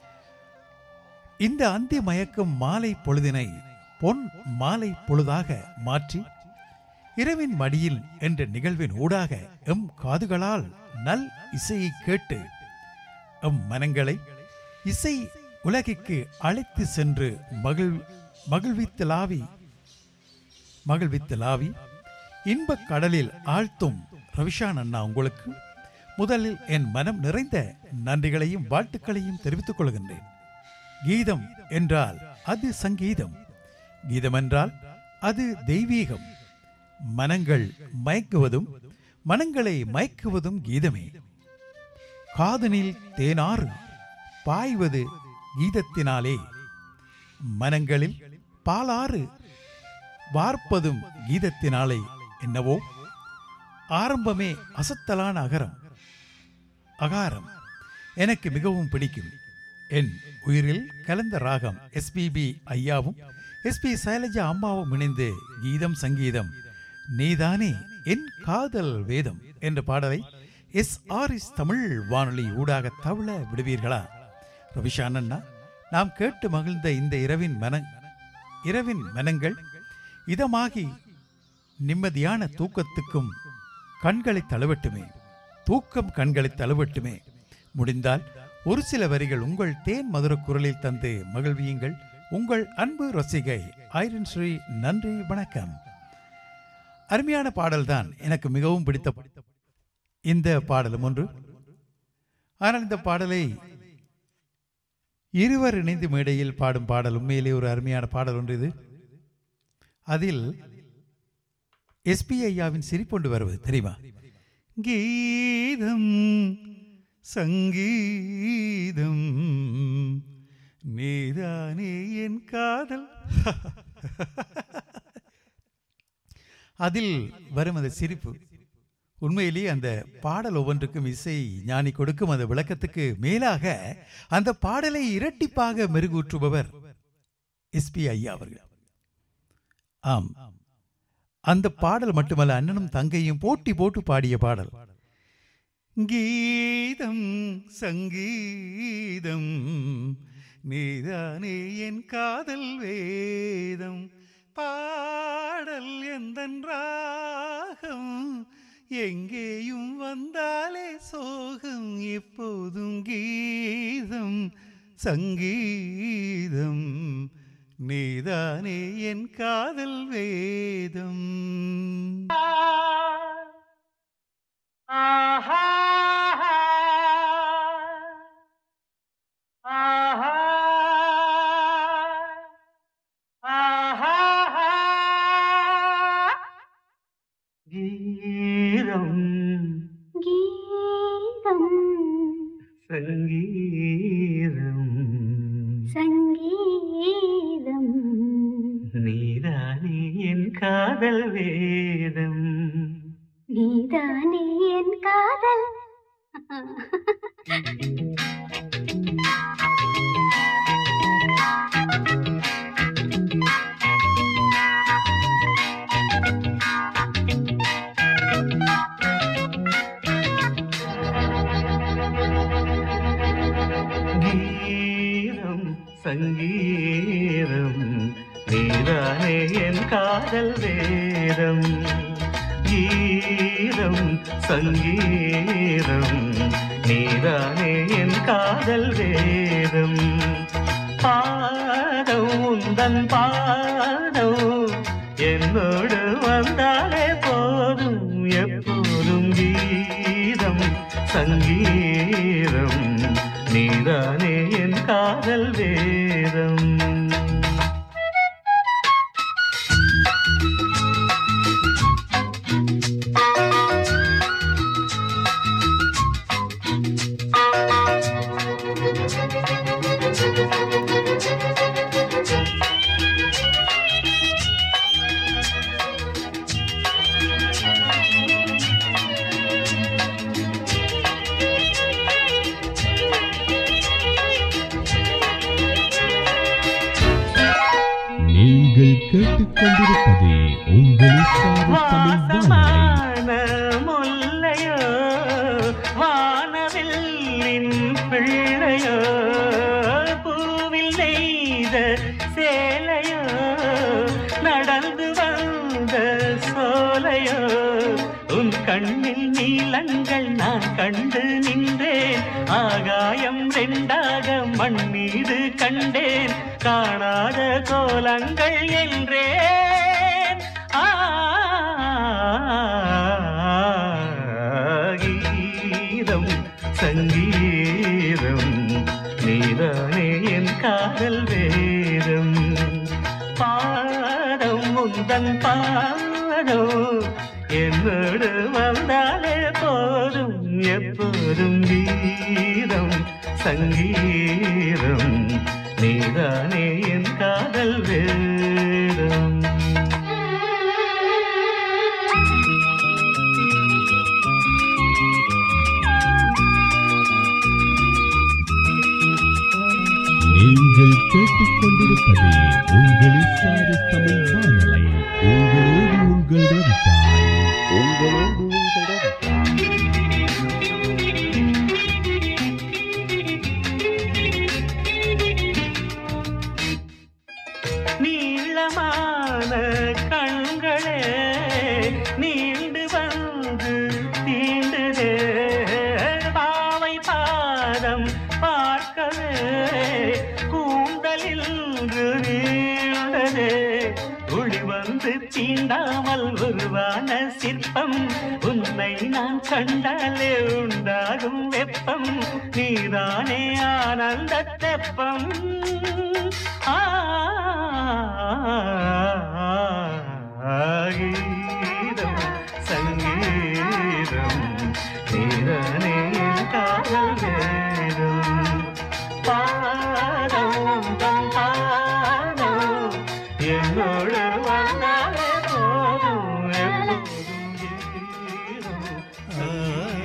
இந்த அந்தி மயக்கும் மாலை பொழுதினை பொன் மாலை பொழுதாக மாற்றி இரவின் மடியில் என்ற நிகழ்வின் ஊடாக எம் காதுகளால் நல் இசையை கேட்டு எம் மனங்களை இசை உலகிற்கு அழைத்து சென்று மகிழ் மகிழ்வித்தலாவி மகிழ்வித்தலாவி இன்பக் கடலில் ஆழ்த்தும் ரவிஷான் அண்ணா உங்களுக்கு முதலில் என் மனம் நிறைந்த நன்றிகளையும் வாழ்த்துக்களையும் தெரிவித்துக் கொள்கின்றேன் கீதம் என்றால் அது சங்கீதம் கீதம் என்றால் அது தெய்வீகம் மனங்கள் மயக்குவதும் மனங்களை மயக்குவதும் கீதமே காதனில் தேனாறு பாய்வது கீதத்தினாலே மனங்களில் பாலாறு வார்ப்பதும் கீதத்தினாலே என்னவோ ஆரம்பமே அசத்தலான அகரம் அகாரம் எனக்கு மிகவும் பிடிக்கும் என் உயிரில் கலந்த ராகம் எஸ்பிபி ஐயாவும் எஸ்பி சைலஜா அம்மாவும் இணைந்து கீதம் சங்கீதம் நீதானே என் காதல் வேதம் என்ற பாடலை எஸ் ஆர் எஸ் தமிழ் வானொலி ஊடாக தவள விடுவீர்களா ரவிஷான் அண்ணா நாம் கேட்டு மகிழ்ந்த இந்த இரவின் மன இரவின் மனங்கள் இதமாகி நிம்மதியான தூக்கத்துக்கும் கண்களை தழுவட்டுமே தூக்கம் கண்களை தழுவட்டுமே முடிந்தால் ஒரு சில வரிகள் உங்கள் தேன் மதுர குரலில் தந்து மகிழ்வியுங்கள் உங்கள் அன்பு ரசிகை ஐரன் ஸ்ரீ நன்றி வணக்கம் அருமையான பாடல்தான் எனக்கு மிகவும் பிடித்த இந்த பாடலும் ஒன்று ஆனால் இந்த பாடலை இருவர் இணைந்து மேடையில் பாடும் பாடல் உண்மையிலே ஒரு அருமையான பாடல் ஒன்று இது அதில் எஸ்பி ஐயாவின் சிரிப்பொண்டு வருவது தெரியுமா கீதம் சங்கீதம் நீதானே என் காதல் அதில் வரும் அந்த சிரிப்பு உண்மையிலேயே அந்த பாடல் ஒவ்வொன்றுக்கும் இசை ஞானி கொடுக்கும் அந்த விளக்கத்துக்கு மேலாக அந்த பாடலை இரட்டிப்பாக மெருகூற்றுபவர் எஸ்பி ஐயா அவர்கள் ஆம் அந்த பாடல் மட்டுமல்ல அண்ணனும் தங்கையும் போட்டி போட்டு பாடிய பாடல் கீதம் சங்கீதம் நீதானே என் காதல் வேதம் பாடல் எந்தன் ராகம் எங்கேயும் வந்தாலே சோகம் எப்போதும் கீதம் சங்கீதம் நீதானே என் காதல் வேதம் ஆஹா ஆஹா ஆஹா கீதம் கீதம் சங்கீதம் சங்கீதம் நீதானே என் காதல் வேதம் நீதானே என் காதல் கீதம் சங்கீதம் நீதானே என் காதல் வேதம் கீதம் சங்கீதம் நீதானே என் காதல் வேதம் பாதம் உந்தன் பாதம் என்னோடு வந்தாலே போதும் எப்போதும் கீதம் சங்கீதம் நீதானே என் காதல் வேதம் நீங்கள் கேட்டுக்கொண்டிருப்பது உங்கள் இஸ்லாமிய தமிழ் வானொலி வாசமான முல்லையோ வானவில்லின் பிள்ளையோ பூவில் நெய்த சேலையோ நடந்து வந்த சோலையோ உன் கண்ணில் நீலங்கள் நான் கண்டு நின்றேன் ஆகாயம் ரெண்டாக மண் மீது கண்டேன் காணாத கோலங்கள் என்றேன் ஆ கீதம் சங்கீதம் நீதானே என் காதல் வேதம் பாதம் முந்தன் பாதம் என்னோடு வந்தாலே போதும் எப்போதும் கீதம் சங்கீதம் நீதானே என் காதல் வேதம் நீங்கள் கேட்டுக்கொண்டிருப்பது உங்கள் இஸ்லாமிய தமிழ் வானொலி உங்களோடு உங்கள் ரவிதா தீண்டாமல் உருவான சிற்பம் உன்னை நான் கண்டாலே உண்டாகும் வெப்பம் நீதானே ஆனந்த தெப்பம் ஆ கீதம் சங்கீதம் நீதானே என் காதல் வேதம் பாடம் தம் பாடம் என்னோடு வந்தாலே போதும் எப்போதும் கீதம்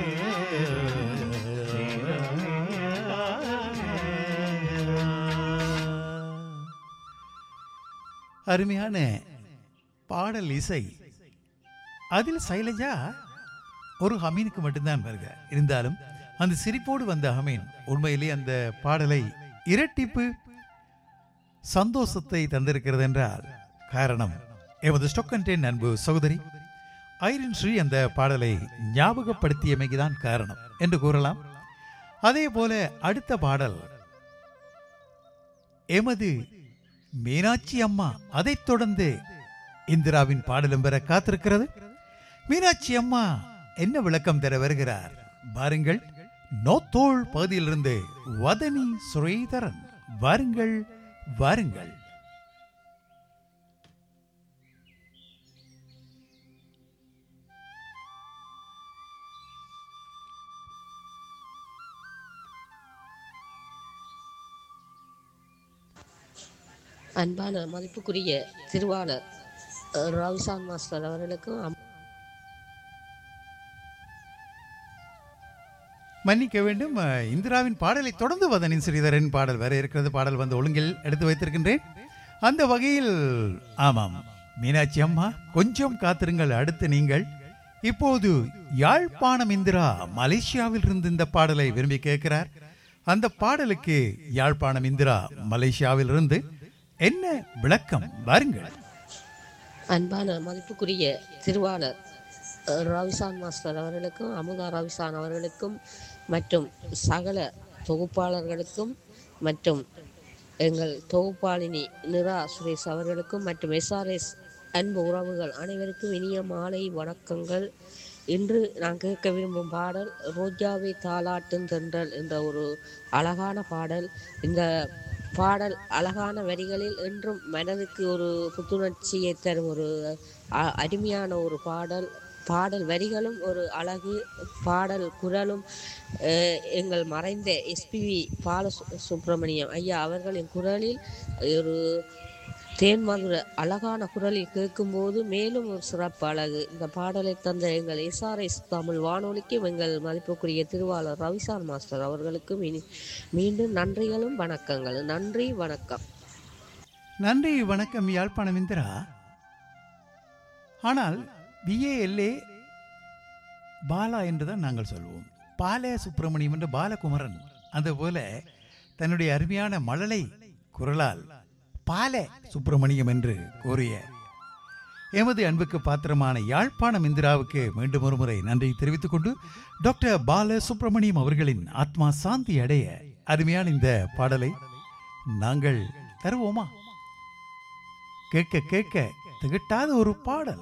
அருமையான பாடல் இசை அதில் சைலஜா ஒரு ஹமீனுக்கு மட்டும்தான் வருக இருந்தாலும் அந்த சிரிப்போடு வந்த ஹமீன் உண்மையிலே அந்த பாடலை இரட்டிப்பு சந்தோஷத்தை தந்திருக்கிறது என்றால் காரணம் எமது ஸ்டொக்கன்டேன் அன்பு சகோதரி ஐரின் ஸ்ரீ அந்த பாடலை ஞாபகப்படுத்தியமைக்குதான் காரணம் என்று கூறலாம் அதே போல அடுத்த பாடல் எமது மீனாட்சி அம்மா அதைத் தொடர்ந்து இந்திராவின் பாடலும் பெற காத்திருக்கிறது மீனாட்சி அம்மா என்ன விளக்கம் தர வருகிறார் பாருங்கள் நோத்தோள் பகுதியிலிருந்து வதனி சுரேதரன் வாருங்கள் வாருங்கள் அன்பான மதிப்புக்குரிய திருவாளர் அஹ், ரவிசான் மாஸ்டர் அவர்களுக்கும் அம்- மன்னிக்க வேண்டும் அஹ், இந்திராவின் பாடலை தொடர்ந்து வதனின் ஸ்ரீதரன் பாடல் வர இருக்கிறது பாடல் வந்து ஒழுங்கில் எடுத்து வைத்திருக்கின்றேன் அந்த வகையில் ஆமாம் மீனாட்சி அம்மா கொஞ்சம் காத்திருங்கள் அடுத்து நீங்கள் இப்போது யாழ்ப்பாணம் இந்திரா மலேசியாவில் இருந்து இந்த பாடலை விரும்பி கேட்கிறார் அந்த பாடலுக்கு யாழ்ப்பாணம் இந்திரா மலேசியாவில் இருந்து என்ன விளக்கம் வாருங்கள் அன்பான மதிப்புக்குரிய திருவாளர் அஹ், ரவிசான் மாஸ்டர் அவர்களுக்கும் அமுதா ரவிசான் அவர்களுக்கும் மற்றும் சகல தொகுப்பாளர்களுக்கும் மற்றும் எங்கள் தொகுப்பாளினி நிரா சுரேஷ் அவர்களுக்கும் மற்றும் எஸ்ஆர்எஸ் அன்பு உறவுகள் அனைவருக்கும் இனிய மாலை வணக்கங்கள் இன்று நான் கேட்க விரும்பும் பாடல் ரோஜாவை தாலாட்டும் தென்றல் என்ற ஒரு அழகான பாடல் இந்த பாடல் அழகான வரிகளில் என்றும் மனதுக்கு ஒரு புத்துணர்ச்சியை தரும் ஒரு அ- அருமையான ஒரு பாடல் பாடல் வரிகளும் ஒரு அழகு பாடல் குரலும் அஹ், எங்கள் மறைந்த எஸ்பிவி பால சு- சுப்பிரமணியம் ஐயா அவர்களின் குரலில் ஒரு தேன்மதுர அழகான குரலில் கேட்கும்போது மேலும் ஒரு சிறப்பு அழகு இந்த பாடலை தந்த எங்கள் எஸ்ஆர்எஸ் தமிழ் வானொலிக்கும் எங்கள் மதிப்புக்குரிய திருவாளர் ரவிசார் மாஸ்டர் அவர்களுக்கும் இனி மீண்டும் நன்றிகளும் வணக்கங்களும் நன்றி வணக்கம் நன்றி வணக்கம் யாழ்ப்பாணம் இந்திரா ஆனால் பிஏஎல்ஏ பாலா என்றுதான் நாங்கள் சொல்வோம் பால சுப்பிரமணியம் என்ற பாலகுமரன் அதுபோல தன்னுடைய அருமையான மழலை குரலால் பால சுப்பிரமணியம் என்று கூறிய எமது அன்புக்கு பாத்திரமான யாழ்ப்பாணம் இந்திராவுக்கு மீண்டும் ஒரு முறை நன்றி தெரிவித்துக் கொண்டு டாக்டர் பால சுப்பிரமணியம் அவர்களின் ஆத்மா சாந்தி அடைய அருமையான இந்த பாடலை நாங்கள் தருவோமா கேட்க கேட்க திகட்டாத ஒரு பாடல்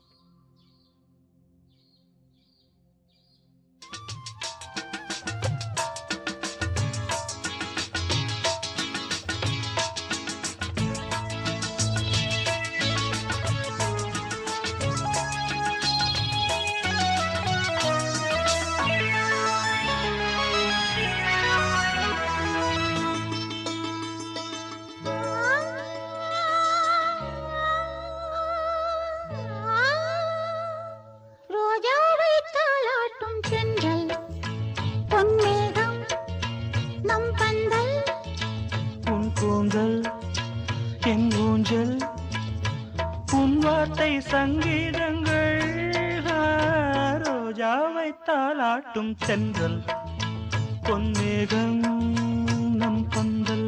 ரோஜாவை தாளாட்டும் சென்றல் பொன்மேகம் நம் பந்தல் உன் கூந்தல் என் ஊஞ்சல் உன் வார்த்தை சங்கீதங்கள் ஆ, ரோஜாவை தாளாட்டும் தென்றல் பொன்மேகம் நம் பந்தல்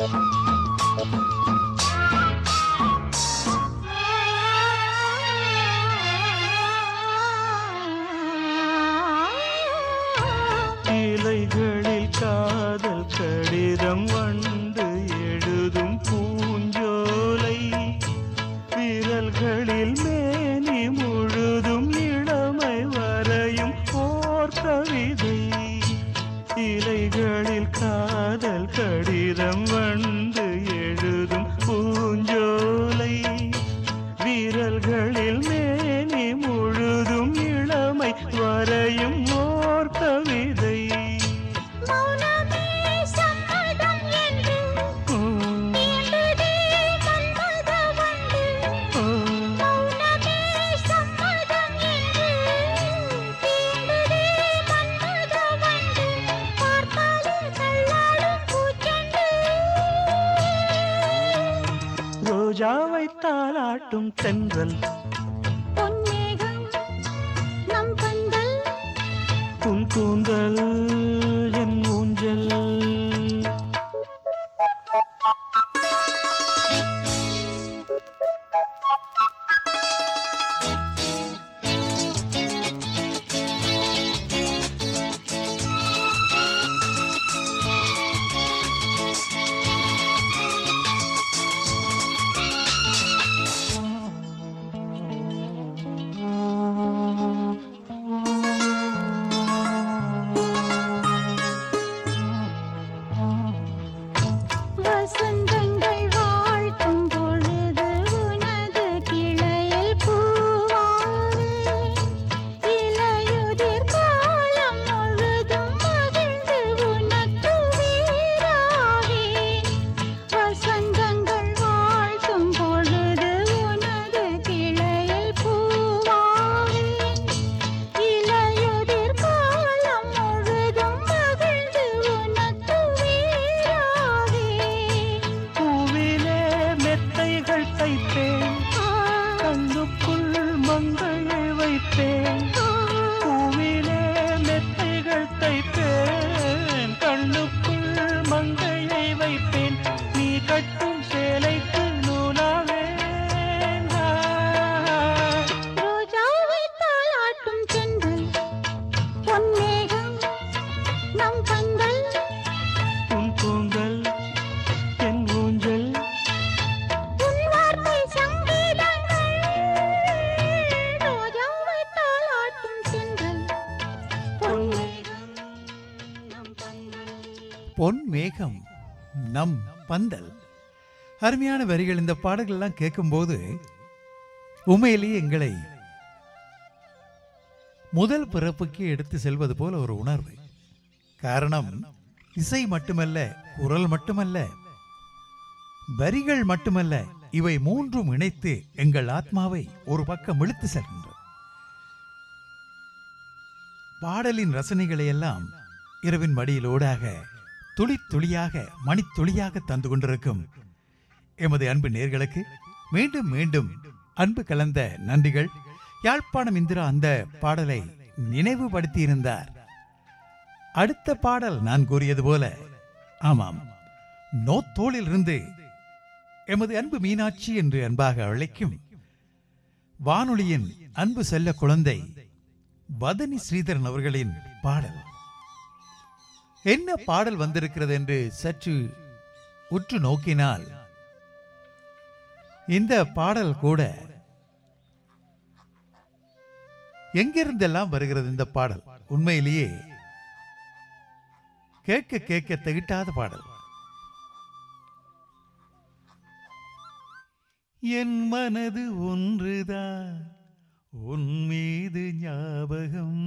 இலைகளில் காதல் கடிதம் வந்து எழுதும் பூஞ்சோலை விரல்களில் மேனி முழுதும் இளமை வரையும் ஓர் கவிதை இலைகளில் காதல் கடிதம் வந்து எழுதும் பூஞ்சோலை விரல்களில் மேனி முழுதும் இளமை வரையும் ஓர் கவிதை மௌனமே சம்மதம் என்று தீண்டுதே மன்மத வண்டு. மௌனமே சம்மதம் என்று தீண்டுதே மன்மத வண்டு. பார்த்தாலே தள்ளாடும் பூச்செண்டு. ரோஜாவை தாளாட்டும் தென்றல் பொன்மேகம் நம் பந்தல் உன் கூந்தல் என் ஊஞ்சல் வசந்தங்கள் வாழ்த்தும் பொழுது உனது கிளையில் பூவாவே இலையுதிர் காலம் முழுதும் மகிழ்ந்து உனக்கு வீராவே வசந்தங்கள் வாழ்த்தும் பொழுது உனது கிளையில் பூவாவே இலையுதிர் காலம் முழுதும் மகிழ்ந்து உனக்கு வீராவே பூவிலே மெத்தைகள் தைப்பேன் கண்ணுக்குள் மங்கையை வைப்பேன் பூவிலே மெத்தைகள் தைப்பேன் கண்ணுக்குள் மங்கையை வைப்பேன் நீ கட்டும் சேலைக்கு நூலாவேன் ரோஜாவை தாளாட்டும் சென்றல் பொன்மேகம் நம் பந்தல் உன் கூந்தல் என் ஊஞ்சல் உன் வார்த்தை சங்கீதங்கள் ரோஜாவை தாளாட்டும் சென்றல் பொன்மேகம் நம் பந்தல் பொன் மேகம் நம் பந்தல் அருமையான வரிகள் இந்த பாடல்கள் எல்லாம் கேட்கும்போது உண்மையிலேயே எங்களை முதல் பிறப்புக்கு எடுத்து செல்வது போல ஒரு உணர்வு காரணம் இசை மட்டுமல்ல குரல் மட்டுமல்ல வரிகள் மட்டுமல்ல இவை மூன்றும் இணைத்து எங்கள் ஆத்மாவை ஒரு பக்கம் இழுத்து செல்கின்றது பாடலின் ரசனைகளை எல்லாம் இரவின் மடியிலோடாக துளி துளியாக மணித்துளியாக தந்து கொண்டிருக்கும் எமது அன்பு நேர்களுக்கு மீண்டும் மீண்டும் அன்பு கலந்த நன்றிகள் யாழ்ப்பாணம் இந்திரா அந்த பாடலை நினைவுபடுத்தியிருந்தார் அடுத்த பாடல் நான் கூறியது போல ஆமாம் நோத்தோளிலிருந்து எமது அன்பு மீனாட்சி என்று அன்பாக அழைக்கும் வானொலியின் அன்பு செல்ல குழந்தை வதனி ஸ்ரீதரன் அவர்களின் பாடல் என்ன பாடல் வந்திருக்கிறது என்று சற்று உற்று நோக்கினால் இந்த பாடல் கூட எங்கிருந்தெல்லாம் வருகிறது இந்த பாடல் உண்மையிலேயே கேட்க கேட்க திகிட்டாத பாடல் என் மனது ஒன்றுதான் உன் மீது ஞாபகம்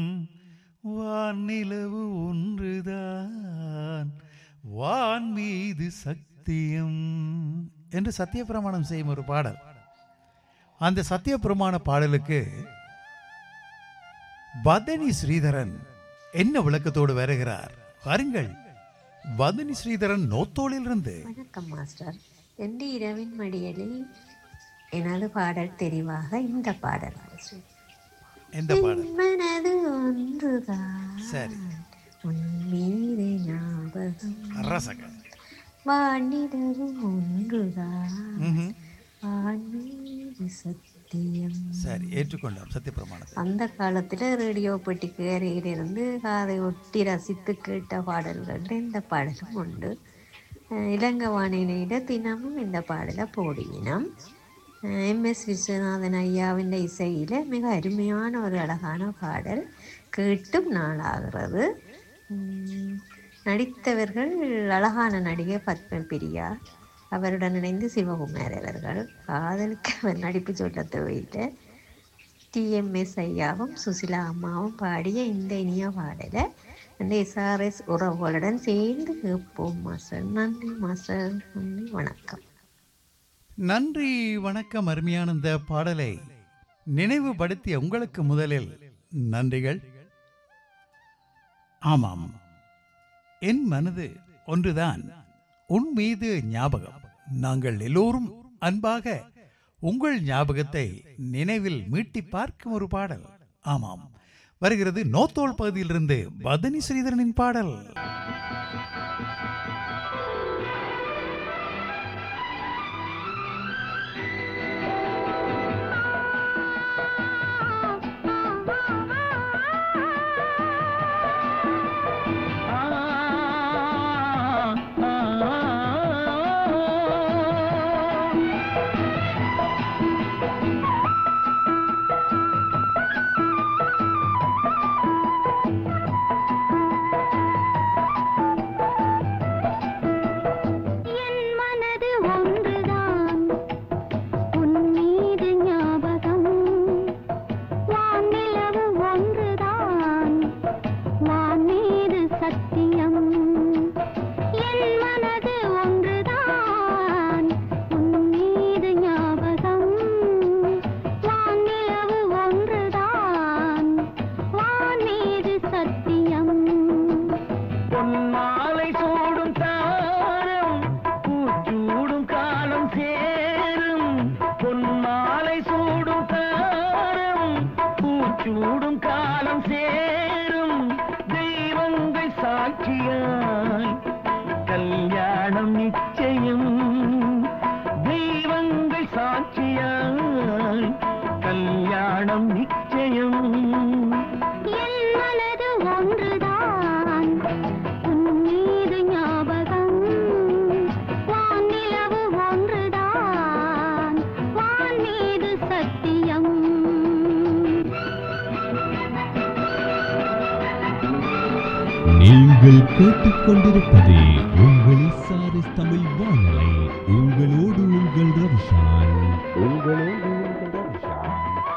வானிலவு ஒன்றுதான் வான் மீது சத்தியம் என்று சத்தியப்பிரமாணம் செய்யும் ஒரு பாடல் அந்த சத்தியப்பிரமாண பாடலுக்கு வதனி ஸ்ரீதரன் என்ன விளக்கத்தோடு வருகிறார் பாருங்கள் வதனி ஸ்ரீதரன் நோத்தோளிலிருந்து வணக்கம் மாஸ்டர் எந்த இரவின் மடியலில் எனது பாடல் தெரிவாக இந்த பாடல் மாஸ்டர். எந்த பாடல் என் மனது ஒன்றுதான் சரி உன் மீது ஞாபகம் ரசக வானிடவும் ஒன்றுதான் ம்ஹும். வான்மீது சத்தியம் சரி ஏற்றுக்கொண்டோம் சத்தியப்பிரமாணத்தை அந்த காலத்தில் ரேடியோ பெட்டிக்கு அருகிலிருந்து காதை ஒட்டி ரசித்து கேட்ட பாடல்கள் இந்த பாடலும் உண்டு அஹ் இளங்கவாணியிட தினமும் இந்த பாடலை போடுவினோம் எம்எஸ் விஸ்வநாதன் ஐயாவின் இசையில் மிக அருமையான ஒரு அழகான பாடல் கேட்டும் நாளாகிறது உம், நடித்தவர்கள் அழகான நடிகை பத்ம பிரியா அவருடன் இணைந்து சிவகுமார் அவர்கள் காதலுக்கு அவர் நடிப்பு சொல்ல தேவையில்லை டிஎம்எஸ் ஐயாவும் சுசிலா அம்மாவும் பாடிய இந்த இனிய பாடலை அந்த எஸ்ஆர்எஸ் உறவுகளுடன் சேர்ந்து கேட்போம் மாஸ்டர் நன்றி மாஸ்டர் நன்றி வணக்கம் நன்றி வணக்கம் அருமையான இந்த பாடலை நினைவுபடுத்திய உங்களுக்கு முதலில் நன்றிகள் ஆமாம் என் மனது ஒன்றுதான் உன் மீது ஞாபகம் நாங்கள் எல்லோரும் அன்பாக உங்கள் ஞாபகத்தை நினைவில் மீட்டி பார்க்கும் ஒரு பாடல் ஆமாம் வருகிறது நோத்தோல் பகுதியிலிருந்து பதனி ஸ்ரீதரனின் பாடல் என் மனது ஒன்றுதான் உன் மீது ஞாபகம் வானிலவு ஒன்றுதான் வான் மீது சத்தியம் என் மனது ஒன்றுதான் உன் மீது ஞாபகம் வானிலவு ஒன்றுதான் வான் மீது சத்தியம் பொன்மாலை சூடும் தாரம் பூச்சூடும் காலம் சேரும் பொன்மாலை சூடும் தாரம் பூச்சூடும் காலம் சேரும் தெய்வங்கள் சாட்சியாய் கல்யாணம் நிச்சயம் தெய்வங்கள் சாட்சியாய் கல்யாணம் நிச்சயம் என் மனது ஒன்றுதான் உன் மீது ஞாபகம் வானிலவு ஒன்றுதான் வான் மீது சத்தியம் நீங்கள் கேட்டுக்கொண்டிருப்பது உங்கள் சாரிஸ் தமிழ் வானொலி உங்களோடு உங்கள் ரவிஷான் உங்களோடு உங்கள் ரவிஷான்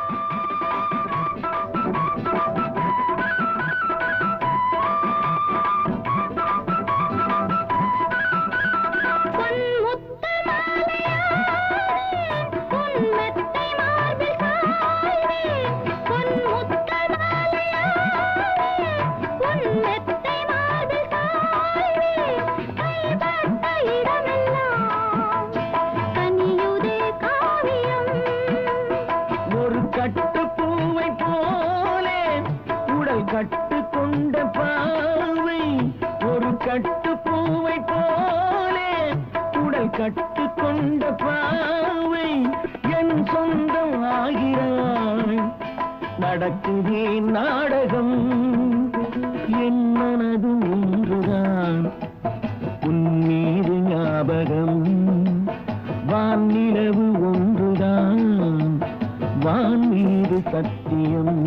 பொன் முத்து மாலையானே, பொன் மெத்தை மார்பில் சாய்வேன். பொன் முத்து மாலையானே, பொன் மெத்தை மார்பில் சாய்வேன். கைப்பட்ட இடமெல்லாம் கனியுதே காவியம் ஒரு கட்டு பூவை போலே உடல் கட்டு கொண்ட பாவை ஒரு கட்டு பூவை போலே உடல் கட்டு கொண்ட பாவை என் சொந்தம் ஆகிறாய் நடக்குதே நாடகம் என் மனது ஒன்றுதான் உன் மீது ஞாபகம் வானிலவு ஒன்றுதான் வான் மீது சத்தியம்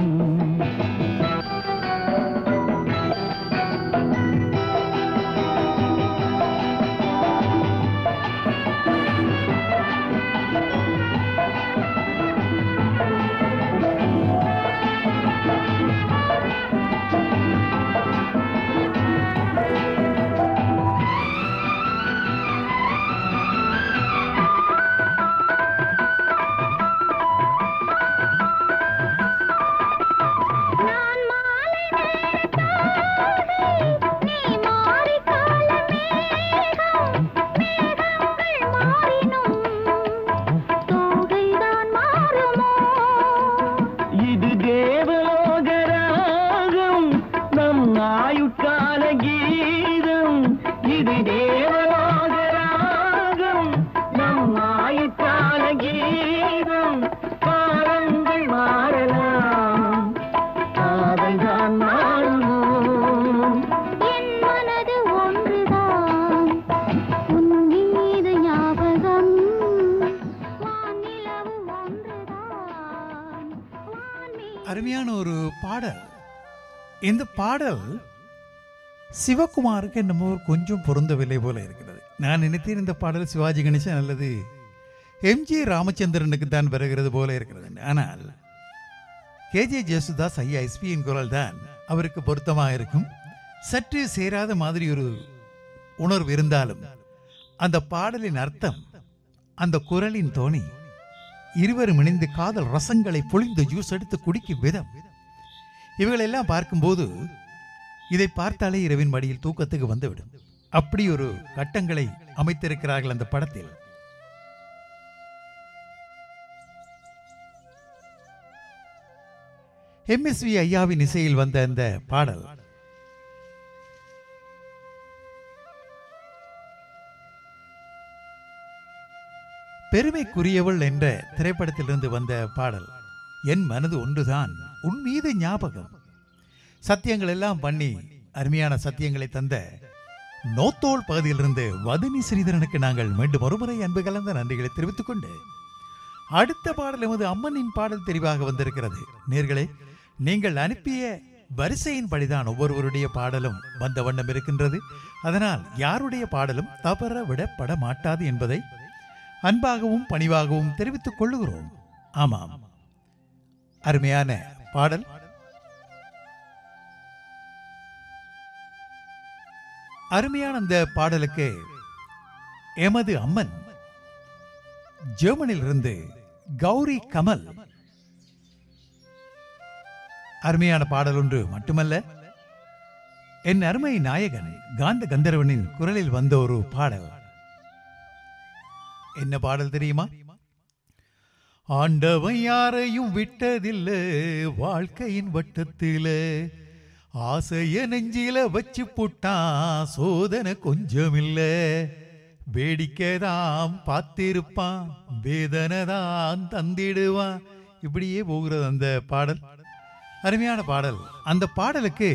அருமையான ஒரு பாடல் இந்த பாடல் சிவகுமாருக்கு என்னமோ ஒரு கொஞ்சம் பொருந்தவில்லை போல இருக்கிறது நான் நினைத்தேன் இந்த பாடல் சிவாஜி கணேசன் அல்லது எம்ஜி ராமச்சந்திரனுக்கு தான் வருகிறது போல இருக்கிறது ஆனால் கேஜே ஜேசுதாஸ் ஐயா எஸ்பியின் குரல் தான் அவருக்கு பொருத்தமாக இருக்கும் சற்று சேராத மாதிரி ஒரு உணர்வு இருந்தாலும் அந்த பாடலின் அர்த்தம் அந்த குரலின் தோணி இருவரும் இணைந்து காதல் ரசங்களை பொழிந்து ஜூஸ் எடுத்து குடிக்கும் விதம் இவைகளெல்லாம் பார்க்கும்போது இதை பார்த்தாலே இரவின் மடியில் தூக்கத்துக்கு வந்துவிடும் அப்படி ஒரு கட்டங்களை அமைத்திருக்கிறார்கள் அந்த படத்தில் எம்எஸ்வி ஐயாவின் இசையில் வந்த அந்த பாடல் பெருமைக்குரியவள் என்ற திரைப்படத்திலிருந்து வந்த பாடல் என் மனது ஒன்றுதான் உன் மீது ஞாபகம் சத்தியங்கள் எல்லாம் பண்ணி அருமையான சத்தியங்களை தந்த நோத்தோல் பகுதியிலிருந்து வதனி ஸ்ரீதரனுக்கு நாங்கள் மீண்டும் ஒருமுறை அன்பு கலந்த நன்றிகளை தெரிவித்துக் கொண்டு அடுத்த பாடல் எமது அம்மனின் பாடல் தெரிவாக வந்திருக்கிறது நேர்களே நீங்கள் அனுப்பிய வரிசையின் படிதான் ஒவ்வொருவருடைய பாடலும் வந்த வண்ணம் இருக்கின்றது அதனால் யாருடைய பாடலும் தவற விடப்பட மாட்டாது என்பதை அன்பாகவும் பணிவாகவும் தெரிவித்துக் கொள்ளுகிறோம் ஆமாம் அருமையான பாடல் அருமையான அந்த பாடலுக்கு எமது அம்மன் ஜெர்மனியிலிருந்து கௌரி கமல் அருமையான பாடல் ஒன்று மட்டுமல்ல என் அருமை நாயகன் காந்த கந்தர்வனின் குரலில் வந்த ஒரு பாடல் என்ன பாடல் தெரியுமா ஆண்டவன் யாரையும் விட்டதில்ல வாழ்க்கையின் வட்டத்தில ஆசைய நெஞ்சில வச்சு புட்டான் சோதனை கொஞ்சமில்ல வேடிக்கைதான் பார்த்திருப்பான் வேதனை தான் தந்திடுவான் இப்படியே போகிறது அந்த பாடல் அருமையான பாடல் அந்த பாடலுக்கு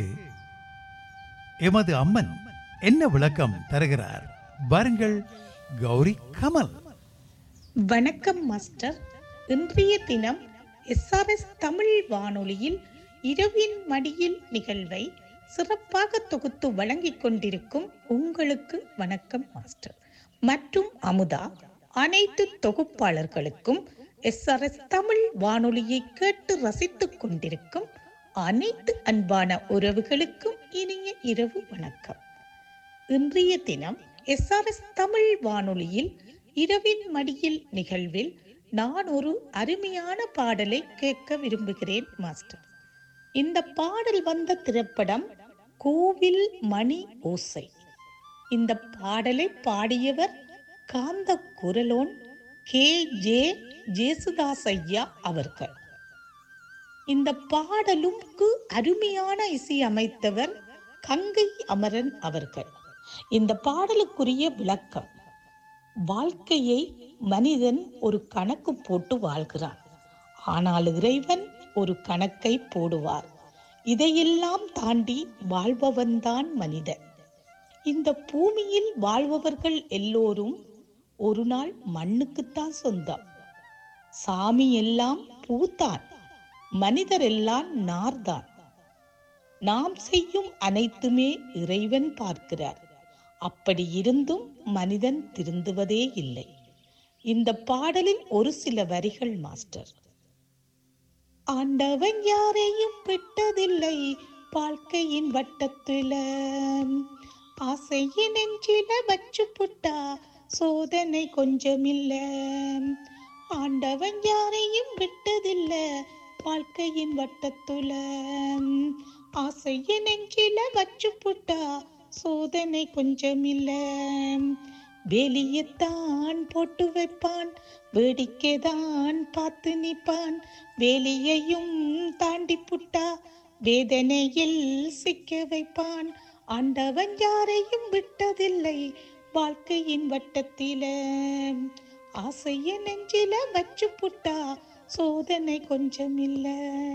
எமது அம்மன் என்ன விளக்கம் தருகிறார் வாருங்கள் கௌரி கமல் வணக்கம் மாஸ்டர் இன்றைய தினம் எஸ்ஆர்எஸ் தமிழ் வானொலியில் இரவின் மடியில் நிகழ்வை சிறப்பாக தொகுத்து வழங்கிக் கொண்டிருக்கும் உங்களுக்கு வணக்கம் மாஸ்டர் மற்றும் அமுதா அனைத்து தொகுப்பாளர்களுக்கும் எஸ்ஆர்எஸ் தமிழ் வானொலியை கேட்டு ரசித்துக் கொண்டிருக்கும் அனைத்து அன்பான உறவுகளுக்கும் இனிய இரவு வணக்கம் இன்றைய தினம் எஸ்ஆர்எஸ் தமிழ் வானொலியில் இரவின் மடியில் நிகழ்வில் நான் ஒரு அருமையான பாடலை கேட்க விரும்புகிறேன் மாஸ்டர் இந்த பாடல் வந்த திரைப்படம் கோவில் மணி ஓசை இந்த பாடலை பாடியவர் காந்த குரலோன் கே ஜே ஜேசுதாஸ் ஐயா அவர்கள் இந்த பாடலுக்கு அருமையான இசை அமைத்தவர் கங்கை அமரன் அவர்கள் இந்த பாடலுக்குரிய விளக்கம் வாழ்க்கையை மனிதன் ஒரு கணக்கு போட்டு வாழ்கிறான் ஆனால் இறைவன் ஒரு கணக்கை போடுவார் இதையெல்லாம் தாண்டி வாழ்பவன்தான் மனிதன் இந்த பூமியில் வாழ்பவர்கள் எல்லோரும் ஒரு நாள் மண்ணுக்குத்தான் சொந்தம் சாமி எல்லாம் பூத்தான் மனிதர் எல்லாம் நார்தான் நாம் செய்யும் அனைத்துமே இறைவன் பார்க்கிறார் அப்படி இருந்தும் மனிதன் திருந்துவதே இல்லை இந்த பாடலில் ஒரு சில வரிகள் மாஸ்டர் ஆண்டவன் யாரையும் விட்டதில்லை வாழ்க்கையின் வட்டத்துல ஆசையின் நெஞ்சில வச்சு புட்டா சோதனை கொஞ்சமில்ல ஆண்டவன் யாரையும் விட்டதில்ல வாழ்க்கையின் வட்டத்துல ஆசையின் நெஞ்சில வச்சு புட்டா சோதனை கொஞ்சமில்ல வேலியத்தான் போட்டு வைப்பான் வேடிக்கைதான் பார்த்து நிப்பான் வேலியையும் தாண்டி புட்டா வேதனையில் சிக்க வைப்பான் ஆண்டவன் யாரையும் விட்டதில்லை வாழ்க்கையின் வட்டத்தில ஆசைய நெஞ்சில வச்சு புட்டா சோதனை கொஞ்சமில்ல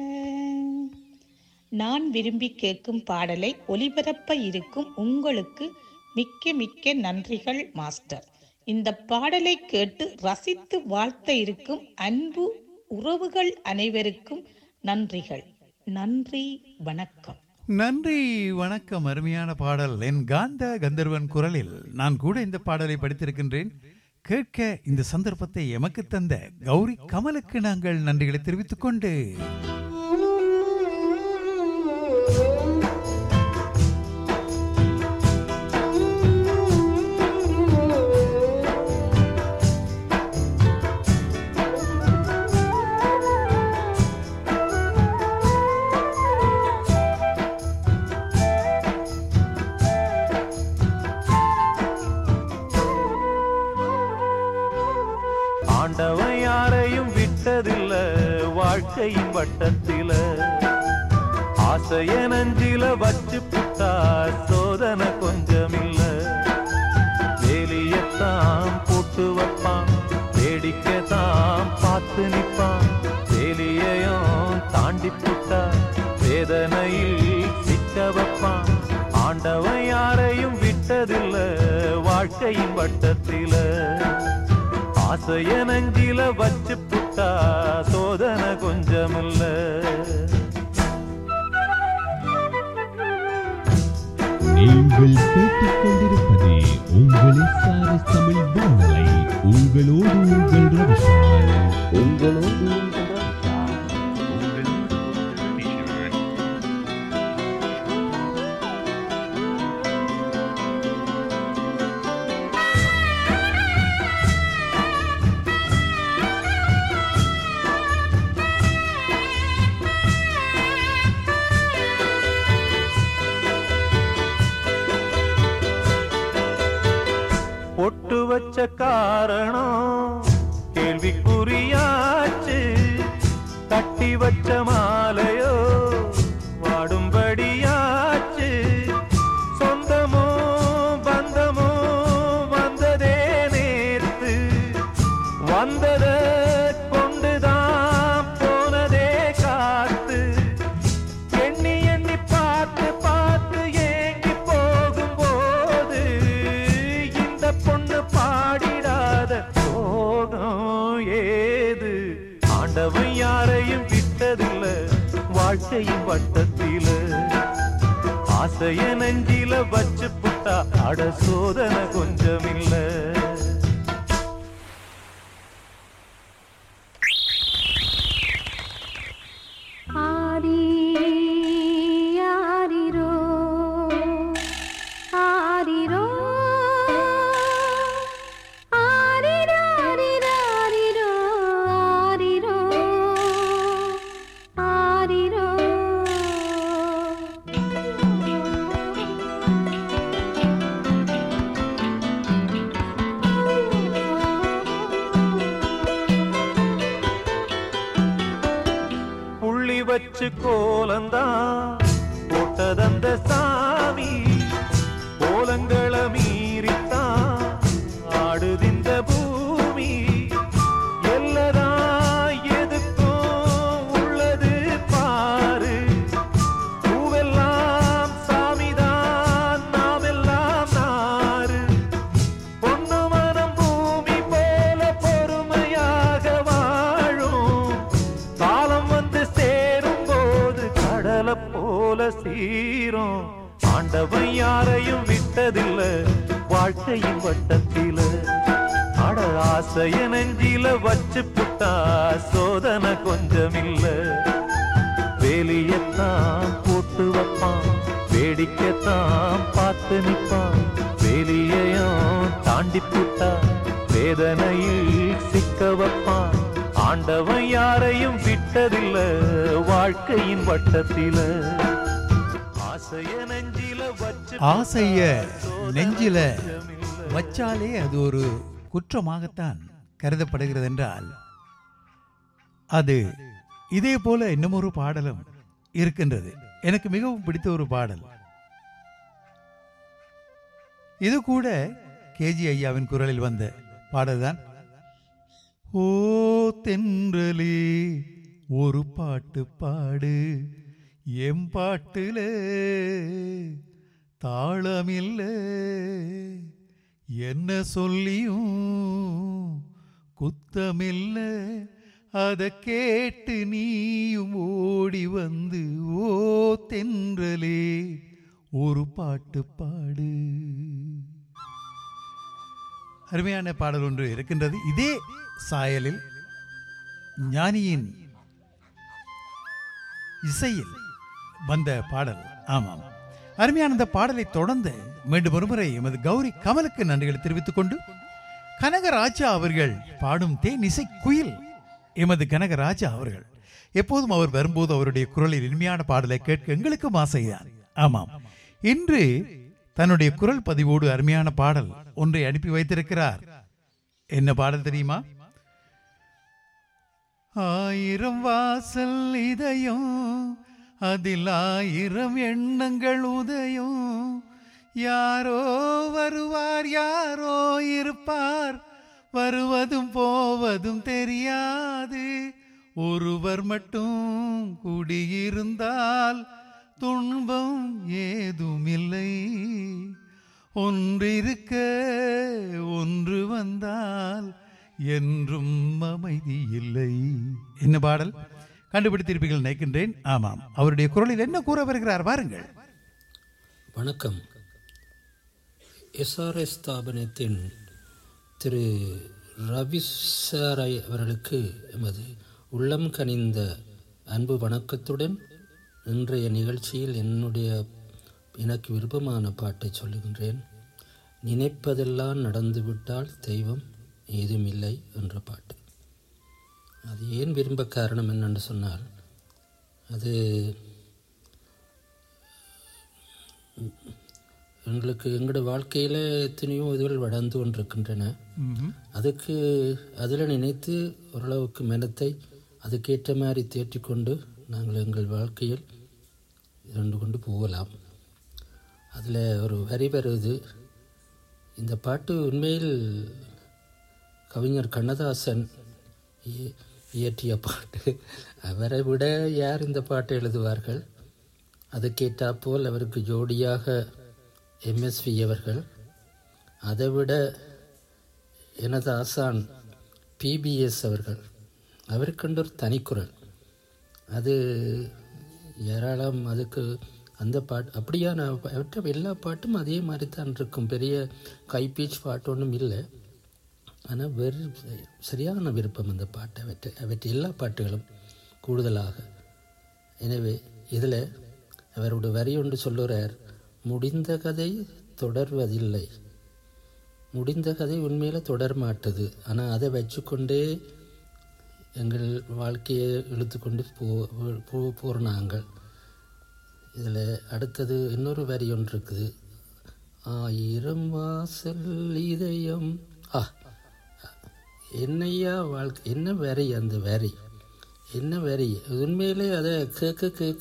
நான் விரும்பி கேட்கும் பாடலை ஒலிபரப்ப இருக்கும் உங்களுக்கு மிக்க மிக்க நன்றிகள் மாஸ்டர் இந்த பாடலை கேட்டு ரசித்து வாழ்த்த இருக்கும் அன்பு உறவுகள் அனைவருக்கும் நன்றிகள் நன்றி வணக்கம் நன்றி வணக்கம் அருமையான பாடல் என் காந்த கந்தர்வன் குரலில் நான் கூட இந்த பாடலை படித்திருக்கின்றேன் கேட்க இந்த சந்தர்ப்பத்தை எமக்கு தந்த கௌரி கமலுக்கு நாங்கள் நன்றிகளை தெரிவித்துக் கொண்டு ஆண்டவன் யாரையும் விட்டதில்ல வாழ்க்கையின் வட்டத்தில ஆசைய நஞ்சில வச்சு புட்டா சோதனை கொஞ்சமில்ல வேலியத்தான் போட்டு வைப்பான் வேடிக்கை தான் பார்த்து நிப்பான் வேலியையும் தாண்டி புட்டா வேதனையில் சிக்க வைப்பான் ஆண்டவன் யாரையும் விட்டதில்ல வாழ்க்கையின் வட்டத்தில ஆசைய நஞ்சில வச்சு புட்டா சோதனை கொஞ்சமில்ல நீங்கள் கேட்டுக்கொண்டிருப்பது உங்கள் சாரஸ் தமிழ் வானலை உங்களோடு உங்கள் ரவிஷான் உங்களோடு உங்கள் ரவிஷான் பொட்டு வச்ச காரணம் கேள்விக்குறியாச்சு கட்டி வச்ச மாலையோ வாடும்படியாச்சு சொந்தமோ பந்தமோ வந்ததே நேர்த்து வந்தத கொண்டுதான் போனதே காத்து எண்ணி எண்ணி பார்த்து பார்த்து ஏங்கி போகும்போது இந்த பொண்ணு பாடிடாத சோகம் ஏது ஆண்டவன் யாரையும் விட்டதில்ல வாழ்க்கையின் வட்டத்தில ஆசைய நெஞ்சில வச்சு புட்டா அட சோதனை கொஞ்சமில்ல ஆரி ஆரிரோ ஆரிரோ ஆரிராரிராரிரோ ஆரிரோ ஆரிரோ புள்ளி வச்சு கோலந்தான் போட்டதந்த சாமி கோலங்களை மீறித்தான் ஆடுதிந்த பூமி எல்லதா எதுக்கும் உள்ளது பாரு பூவெல்லாம் சாமிதான் நாமெல்லாம் நாரு பொண்ணு மனம் பூமி போல பொறுமையாக வாழும் காலம் வந்து சேரும் போது கடலை போல சீரும் ஆண்டவன் யாரையும் விட்டதில்ல வாழ்க்கையின் வட்டத்தில அட ஆசைய நெஞ்சில வச்சு புட்டா சோதனை கொஞ்சமில்ல வேலியத்தான் போட்டு வைப்பான் வேடிக்கைத்தான் பார்த்து நிப்பான் வேலியையும் தாண்டி புட்டா வேதனையில் சிக்க வைப்பான் ஆண்டவன் யாரையும் விட்டதில்ல வாழ்க்கையின் வட்டத்தில ஆசைய நெஞ்சில வச்சு ஆசைய நெஞ்சில வச்சாலே அது ஒரு குற்றமாகத்தான் கருதப்படுகிறது என்றால் அது இதே போல இன்னும் ஒரு பாடலும் இருக்கின்றது எனக்கு மிகவும் பிடித்த ஒரு பாடல் இது கூட கேஜி ஐயாவின் குரலில் வந்த பாடல்தான் ஓ தென்றலே ஒரு பாட்டு பாடு எம் பாட்டுல தாளமில்ல என்ன சொல்லியும் குத்தமில்ல அதை கேட்டு நீயும் ஓடி வந்து ஓ தென்றலே ஒரு பாட்டு பாடு அருமையான பாடல் ஒன்று இருக்கின்றது இதே சாயலில் ஞானியின் இசையில் வந்த பாடல் ஆமாம் அருமையான அந்த பாடலை தொடர்ந்து மீண்டும் ஒருமுறை எமது கௌரி கமலுக்கு நன்றிகளை தெரிவித்துக் கொண்டு கனகராஜா அவர்கள் பாடும் தேன் இசை குயில் எமது கனகராஜா அவர்கள் எப்போதும் அவர் வரும்போது அவருடைய குரலில் இனிமையான பாடலை கேட்க எங்களுக்கும் ஆசைதான் ஆமாம் இன்று தன்னுடைய குரல் பதிவோடு அருமையான பாடல் ஒன்றை அனுப்பி வைத்திருக்கிறார் என்ன பாடல் தெரியுமா ஆயிரம் வாசல் இதயம் அதில் ஆயிரம் எண்ணங்கள் உதயம் யாரோ வருவார் யாரோ இருப்பார் வருவதும் போவதும் தெரியாது ஒருவர் மட்டும் குடியிருந்தால் துன்பம் ஏதுமில்லை ஒன்றிருக்க ஒன்று வந்தால் என்றும் அமைதி இல்லை என்ன பாடல் கண்டுபிடித்திருப்பீர்கள் நினைக்கின்றேன் ஆமாம் அவருடைய குரலில் என்ன கூற வருகிறார் பாருங்கள் வணக்கம் எஸ்ஆர்எஸ் ஸ்தாபனத்தின் திரு ரவி சாரை அவர்களுக்கு எமது உள்ளம் கனிந்த அன்பு வணக்கத்துடன் இன்றைய நிகழ்ச்சியில் என்னுடைய எனக்கு விருப்பமான பாட்டை சொல்லுகின்றேன் நினைப்பதெல்லாம் நடந்துவிட்டால் தெய்வம் ஏதுமில்லை என்ற பாட்டு அது ஏன் விரும்ப காரணம் என்னென்று சொன்னால் அது எங்களுக்கு எங்களோட வாழ்க்கையில் எத்தனையோ இதுகள் வளர்ந்து கொண்டிருக்கின்றன அதுக்கு அதில் நினைத்து ஓரளவுக்கு மனத்தை அதுக்கேற்ற மாதிரி தேற்றிக்கொண்டு நாங்கள் எங்கள் வாழ்க்கையில் இரண்டு கொண்டு போகலாம் அதில் ஒரு வரி வருது இந்த பாட்டு உண்மையில் கவிஞர் கண்ணதாசன் இய- இயற்றிய பாட்டு அவரை விட யார் இந்த பாட்டை எழுதுவார்கள் அதுக்கேற்றாப்போல் அவருக்கு ஜோடியாக எம்எஸ்வி அவர்கள் அதை விட எனது ஆசான் பிபிஎஸ் அவர்கள் அவருக்கென்று ஒரு தனிக்குரல் அது ஏராளம் அதுக்கு அந்த பாட்டு அப்படியான அவற்ற எல்லா பாட்டும் அதே மாதிரி தான் இருக்கும் பெரிய கைப்பீச் பாட்டு ஒன்றும் இல்லை ஆனால் வெறு சரியான விருப்பம் அந்த பாட்டை அவற்றை அவற்றை எல்லா பாட்டுகளும் கூடுதலாக எனவே இதில் அவருடைய வரி ஒன்று சொல்லுகிறார் முடிந்த கதை தொடர்வதில்லை முடிந்த கதை உண்மையில் தொடர மாட்டுது ஆனால் அதை வச்சுக்கொண்டே எங்கள் வாழ்க்கையை இழுத்துக்கொண்டு போ போ போகிற நாங்கள் இதில் அடுத்தது இன்னொரு வரி ஒன்று இருக்குது ஆயிரம் வாசல் இதயம் ஆ என்னையா வாழ்க்கை என்ன வரி அந்த வரி என்ன வரி உண்மையிலே அதை கேட்க கேட்க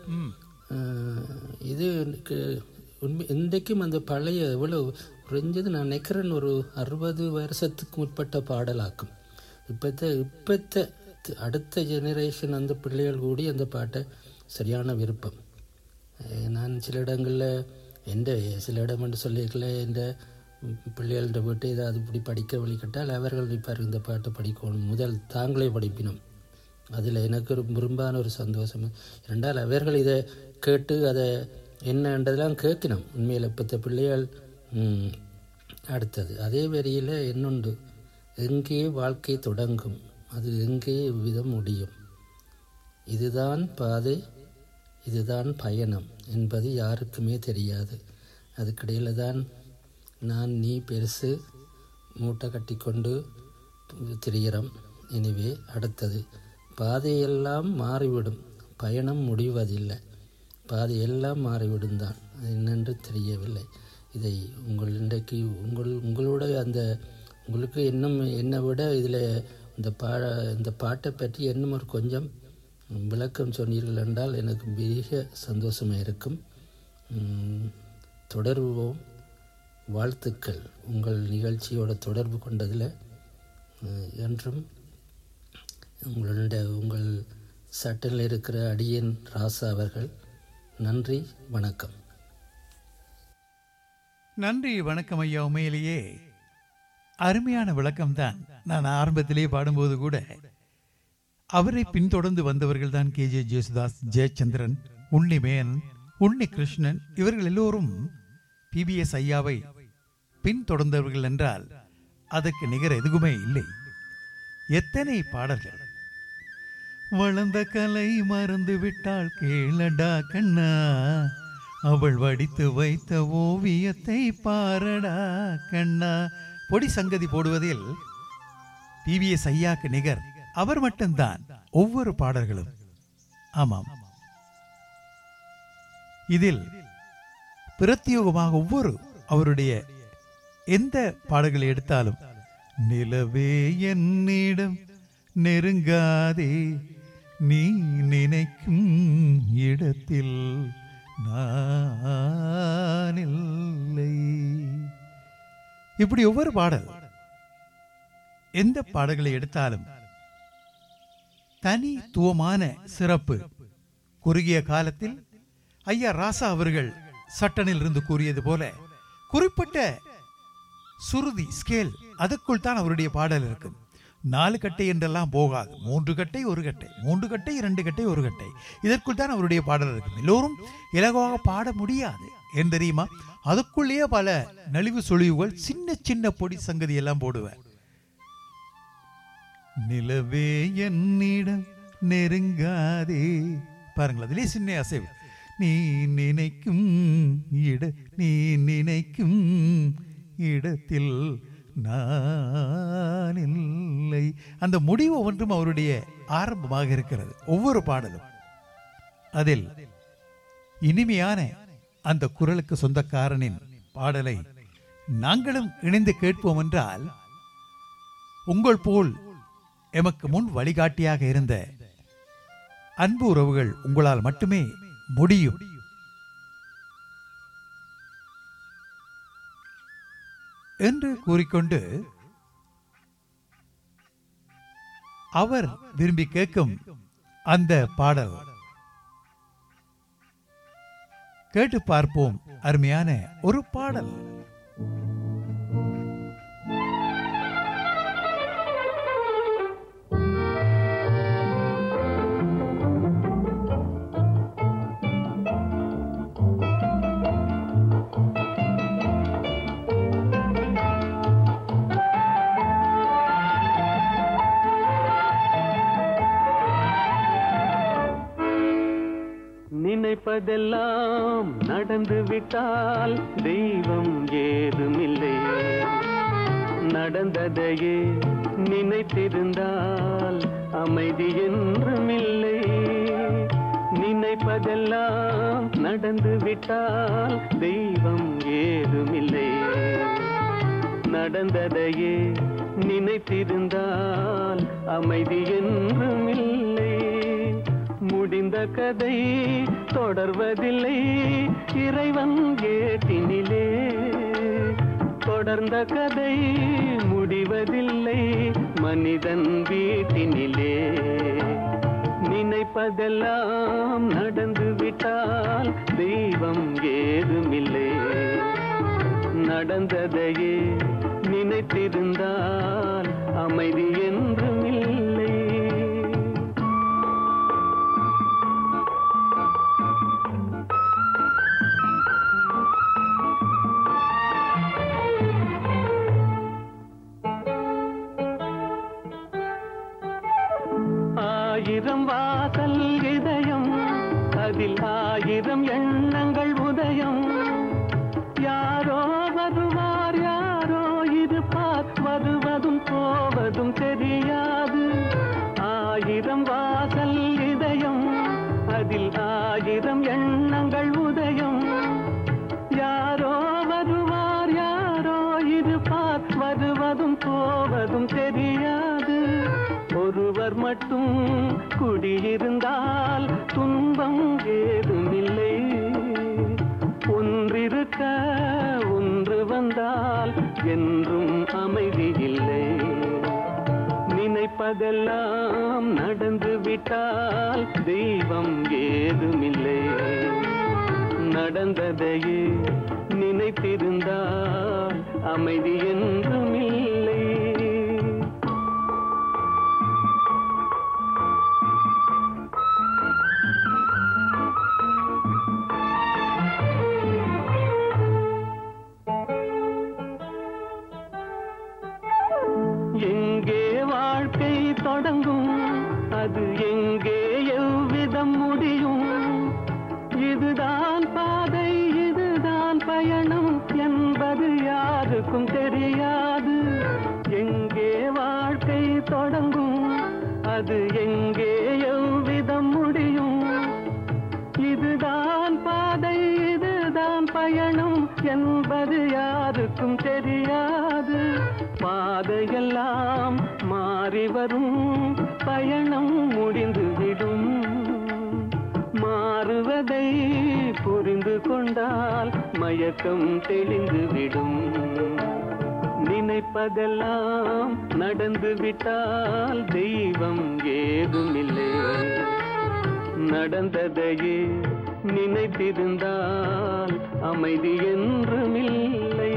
அஹ், இது எனக்கு உண்மை இன்றைக்கும் அந்த பழைய எவ்வளோ குறைஞ்சது நான் நினைக்கிறேன் ஒரு அறுபது வருஷத்துக்கு முற்பட்ட பாடலாக்கும் இப்போத்த இப்போத்த அடுத்த ஜெனரேஷன் அந்த பிள்ளைகள் கூடி அந்த பாட்டை சரியான விருப்பம் அஹ் நான் சில இடங்களில் எந்த சில இடம் என்று சொல்லியிருக்கல எந்த பிள்ளைகள்கிட்ட போட்டு ஏதாவது இப்படி படிக்க வழிகட்டால் அவர்கள் நிற்பார் இந்த பாட்டை படிக்கணும் முதல் தாங்களே படிப்பினோம் அதில் எனக்கு ஒரு விரும்பான ஒரு சந்தோஷம் இரண்டால் அவர்கள் இதை கேட்டு அதை என்னன்றதெல்லாம் கேட்கணும் உண்மையில் இப்போத்த பிள்ளைகள் ம், அடுத்தது அதே வரியில் இன்னொன்று எங்கே வாழ்க்கை தொடங்கும் அது எங்கே விதம் முடியும் இதுதான் பாதை இதுதான் பயணம் என்பது யாருக்குமே தெரியாது அதுக்கிடையில் தான் நான் நீ பெருசு மூட்டை கட்டிக்கொண்டு திரிகிறோம் எனவே அடுத்தது பாதையெல்லாம் மாறிவிடும் பயணம் முடிவதில்லை பாதையெல்லாம் மாறிவிடும் தான் அது என்னென்று தெரியவில்லை இதை உங்கள் இன்றைக்கு உங்கள் உங்களுடைய அந்த உங்களுக்கு இன்னும் என்னை விட இதில் இந்த பா இந்த பாட்டை பற்றி இன்னும் ஒரு கொஞ்சம் விளக்கம் சொன்னீர்கள் என்றால் எனக்கு மிக சந்தோஷமாக இருக்கும் உம், தொடருவோம் வாழ்த்துக்கள் உங்கள் நிகழ்ச்சியோட தொடர்பு கொண்டதில் அஹ், என்றும் உங்களுடைய உங்கள் சட்டில் இருக்கிற அடியன் ராசா அவர்கள் நன்றி வணக்கம் நன்றி வணக்கம் ஐயா உண்மையிலேயே அருமையான விளக்கம்தான் நான் ஆரம்பத்திலேயே பாடும்போது கூட அவரை பின்தொடர்ந்து வந்தவர்கள் தான் கே ஜே ஜேசுதாஸ் ஜெயச்சந்திரன் உன்னிமேன் உன்னி கிருஷ்ணன் இவர்கள் எல்லோரும் பிபிஎஸ் ஐயாவை பின்தொடர்ந்தவர்கள் என்றால் அதற்கு நிகர் எதுவுமே இல்லை எத்தனை பாடல்கள் வளர்ந்த கலை மறந்து விட்டாள் கேளடா கண்ணா அவள் வடித்து வைத்த ஓவியத்தை பாரடா கண்ணா பொடி சங்கதி போடுவதில் பிவிஎஸ் ஐயாக்கு நிகர் அவர் மட்டும்தான் ஒவ்வொரு பாடல்களும் ஆமாம் இதில் பிரத்யோகமாக ஒவ்வொரு அவருடைய எந்த பாடல்களை எடுத்தாலும் நிலவே என்னிடம் நெருங்காதே நீ நினைக்கும் இடத்தில் நான் இல்லை இப்படி ஒவ்வொரு பாடல் எந்த பாடல்களை எடுத்தாலும் தனித்துவமான சிறப்பு குறுகிய காலத்தில் ஐயா ராசா அவர்கள் சட்டனில் இருந்து கூறியது போல குறிப்பிட்ட சுருதி ஸ்கேல் அதுக்குள் தான் அவருடைய பாடல் இருக்கும் நாலு கட்டை என்றெல்லாம் போகாது மூன்று கட்டை ஒரு கட்டை மூன்று கட்டை இரண்டு கட்டை ஒரு கட்டை இதற்குள் தான் அவருடைய பாடல் இருக்கும் எல்லோரும் இலகுவாக பாட முடியாது ஏன் தெரியுமா அதுக்குள்ளேயே பல நலிவு சொலிவுகள் சின்ன சின்ன பொடி சங்கதி எல்லாம் போடுவேன் நிலவே என்னிடம் நெருங்காதே பாருங்கள் அதிலே சின்ன அசைவு நீ நினைக்கும் இட நீ நினைக்கும் இடத்தில் நான் இல்லை அந்த முடிவு ஒன்றும் அவருடைய ஆரம்பமாக இருக்கிறது ஒவ்வொரு பாடலும் அதில் இனிமையான அந்த குரலுக்கு சொந்தக்காரனின் பாடலை நாங்களும் இணைந்து கேட்போம் என்றால் உங்கள் போல் எமக்கு முன் வழிகாட்டியாக இருந்த அன்பு உறவுகள் உங்களால் மட்டுமே முடியும் என்று கூறிக்கொண்டு அவர் விரும்பி கேட்கும் அந்த பாடல் கேட்டு பார்ப்போம் அருமையான ஒரு பாடல் நினைப்பதெல்லாம் நடந்து விட்டால் தெய்வம் ஏதுமில்லை நடந்ததையே நினைத்திருந்தால் அமைதி என்றுமில்லை நினைப்பதெல்லாம் நடந்து விட்டால் தெய்வம் ஏதுமில்லை நடந்ததையே நினைத்திருந்தால் அமைதி என்றுமில்லை முடிந்த கதை தொடர்வதில்லை இறைவன் ஏட்டினிலே தொடர்ந்த கதை முடிவதில்லை மனிதன் வீட்டினிலே நினைப்பதெல்லாம் நடந்து விட்டால் தெய்வம் ஏதுமில்லை நடந்ததையே நினைத்திருந்தால் அமைதி என்றும் இல்லை ஆயிரம் வாசல் இதயம் அதில் ஆயிரம் எண்ணங்கள் உதயம் யாரோ வருவார் யாரோ இருப்பார் வருவதும் போவதும் தெரியாது ஆயிரம் வாசல் இதயம் அதில் ஆயிரம் எண்ணங்கள் உதயம் யாரோ வருவார் யாரோ இருப்பார் வருவதும் போவதும் தெரியாது ஒருவர் மட்டும் குடியிருந்தால் துன்பம் ஏதுமில்லை ஒன்றிருக்க ஒன்று வந்தால் என்றும் அமைதி இல்லை நினைப்பதெல்லாம் நடந்து விட்டால் தெய்வம் ஏதுமில்லை நடந்ததையே நினைத்திருந்தால் அமைதி என்றும் இல்லை தொடங்கும் அது எங்கே எவ்விதம் முடியும் இதுதான் பாதை இதுதான் பயணம் என்பது யாருக்கும் தெரியாது எங்கே வாழ்க்கை தொடங்கும் அது எங்கே எவ்விதம் முடியும் இதுதான் பாதை இதுதான் பயணம் என்பது யாருக்கும் தெரியாது பாதையெல்லாம் மாறி வரும் பயணம் முடிந்துவிடும் மாறுவதை புரிந்து கொண்டால் மயக்கம் தெளிந்துவிடும் நினைப்பதெல்லாம் நடந்து விட்டால் தெய்வம் ஏதுமில்லை நடந்ததையே நினைத்திருந்தால் அமைதி என்றுமில்லை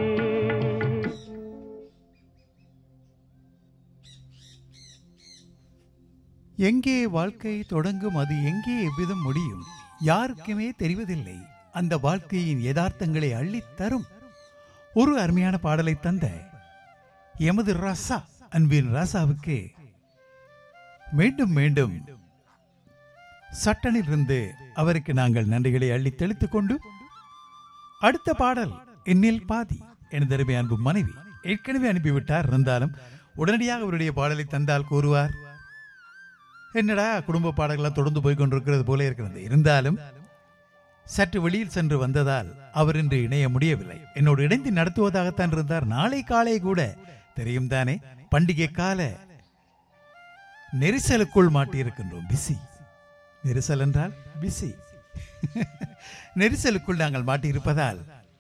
எங்கே வாழ்க்கை தொடங்கும் அது எங்கே எவ்விதம் முடியும் யாருக்குமே தெரிவதில்லை அந்த வாழ்க்கையின் யதார்த்தங்களை அள்ளித் தரும் ஒரு அருமையான பாடலை தந்த எமது ராசா அன்பின் ராசாவுக்கு மீண்டும் மீண்டும் சட்டனிலிருந்து அவருக்கு நாங்கள் நன்றிகளை அள்ளி தெளித்துக் கொண்டு அடுத்த பாடல் என்னில் பாதி எனது அருமை அன்பு மனைவி ஏற்கனவே அனுப்பிவிட்டார் இருந்தாலும் உடனடியாக அவருடைய பாடலை தந்தால் கூறுவார் என்னடா குடும்ப பாடல்களாக தொடர்ந்து போய் கொண்டிருக்கிறது போல இருக்கிறது இருந்தாலும் சற்று வெளியில் சென்று வந்ததால் அவர் இன்று இணைய முடியவில்லை என்னோடு இணைந்து நடத்துவதாகத்தான் இருந்தார் நாளை காலை கூட தெரியும் தானே பண்டிகை கால நெரிசலுக்குள் மாட்டியிருக்கின்றோம் பிஸி நெரிசல் என்றால் பிஸி நெரிசலுக்குள் நாங்கள் மாட்டியிருப்பதால்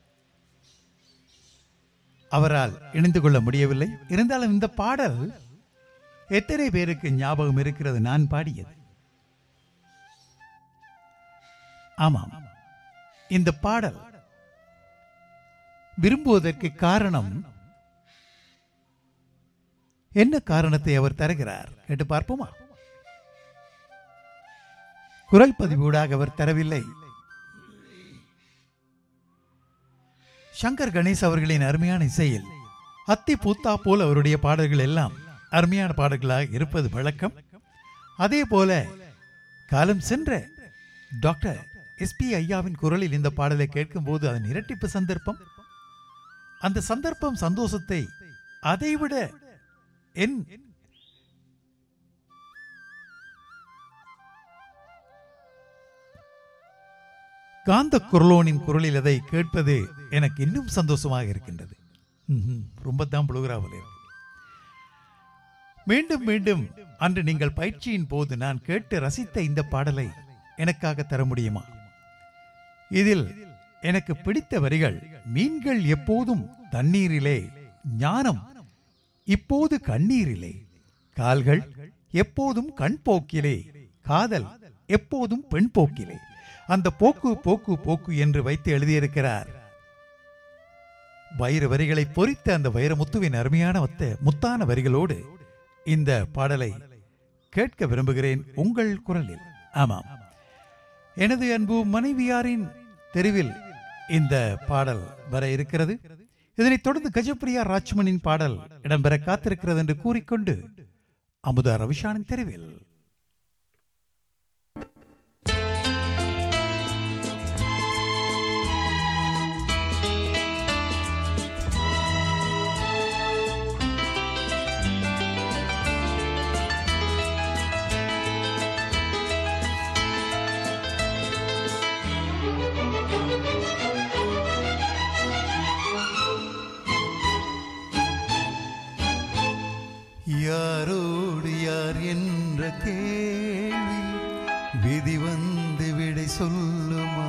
அவரால் இணைந்து கொள்ள முடியவில்லை இருந்தாலும் இந்த பாடல் எத்தனை பேருக்கு ஞாபகம் இருக்கிறது நான் பாடியது ஆமாம் இந்த பாடல் விரும்புவதற்கு காரணம் என்ன காரணத்தை அவர் தருகிறார் கேட்டு பார்ப்போமா குரல் பதிவூடாக அவர் தரவில்லை சங்கர் கணேஷ் அவர்களின் அருமையான இசையில் அத்தி பூத்தா போல் அவருடைய பாடல்கள் எல்லாம் அருமையான பாடல்களாக இருப்பது வழக்கம் அதே போல காலம் சென்ற டாக்டர் எஸ்பி ஐயாவின் குரலில் இந்த பாடலை கேட்கும்போது அதன் இரட்டிப்பு சந்தர்ப்பம் அந்த சந்தர்ப்பம் சந்தோஷத்தை அதைவிட என் காந்த குரலோனின் குரலில் அதை கேட்பது எனக்கு இன்னும் சந்தோஷமாக இருக்கின்றது ம்ஹும், ரொம்ப தான் புழுகிறாவில் இருக்கு மீண்டும் மீண்டும் அன்று நீங்கள் பயிற்சியின் போது நான் கேட்டு ரசித்த இந்த பாடலை எனக்காக தர முடியுமா இதில் எனக்கு பிடித்த வரிகள் மீன்கள் எப்போதும் தண்ணீரிலே ஞானம் இப்போது கண்ணீரிலே கால்கள் எப்போதும் கண் போக்கிலே காதல் எப்போதும் பெண் போக்கிலே அந்த போக்கு போக்கு போக்கு என்று வைத்து எழுதியிருக்கிறார் வைர வரிகளை பொறித்த அந்த வைரமுத்துவின் அருமையான ஒத்த முத்தான வரிகளோடு இந்த பாடலை கேட்க விரும்புகிறேன் உங்கள் குரலில் ஆமாம் எனது அன்பு மனைவியாரின் தெருவில் இந்த பாடல் வர இருக்கிறது இதனைத் தொடர்ந்து கஜப்பிரியா ராஜ்மனின் பாடல் இடம்பெற காத்திருக்கிறது என்று கூறிக்கொண்டு அமுதா ரவிஷானின் தெருவில் யாரோடு யார் என்ற கேள்வி விதி வந்து விடை சொல்லுமா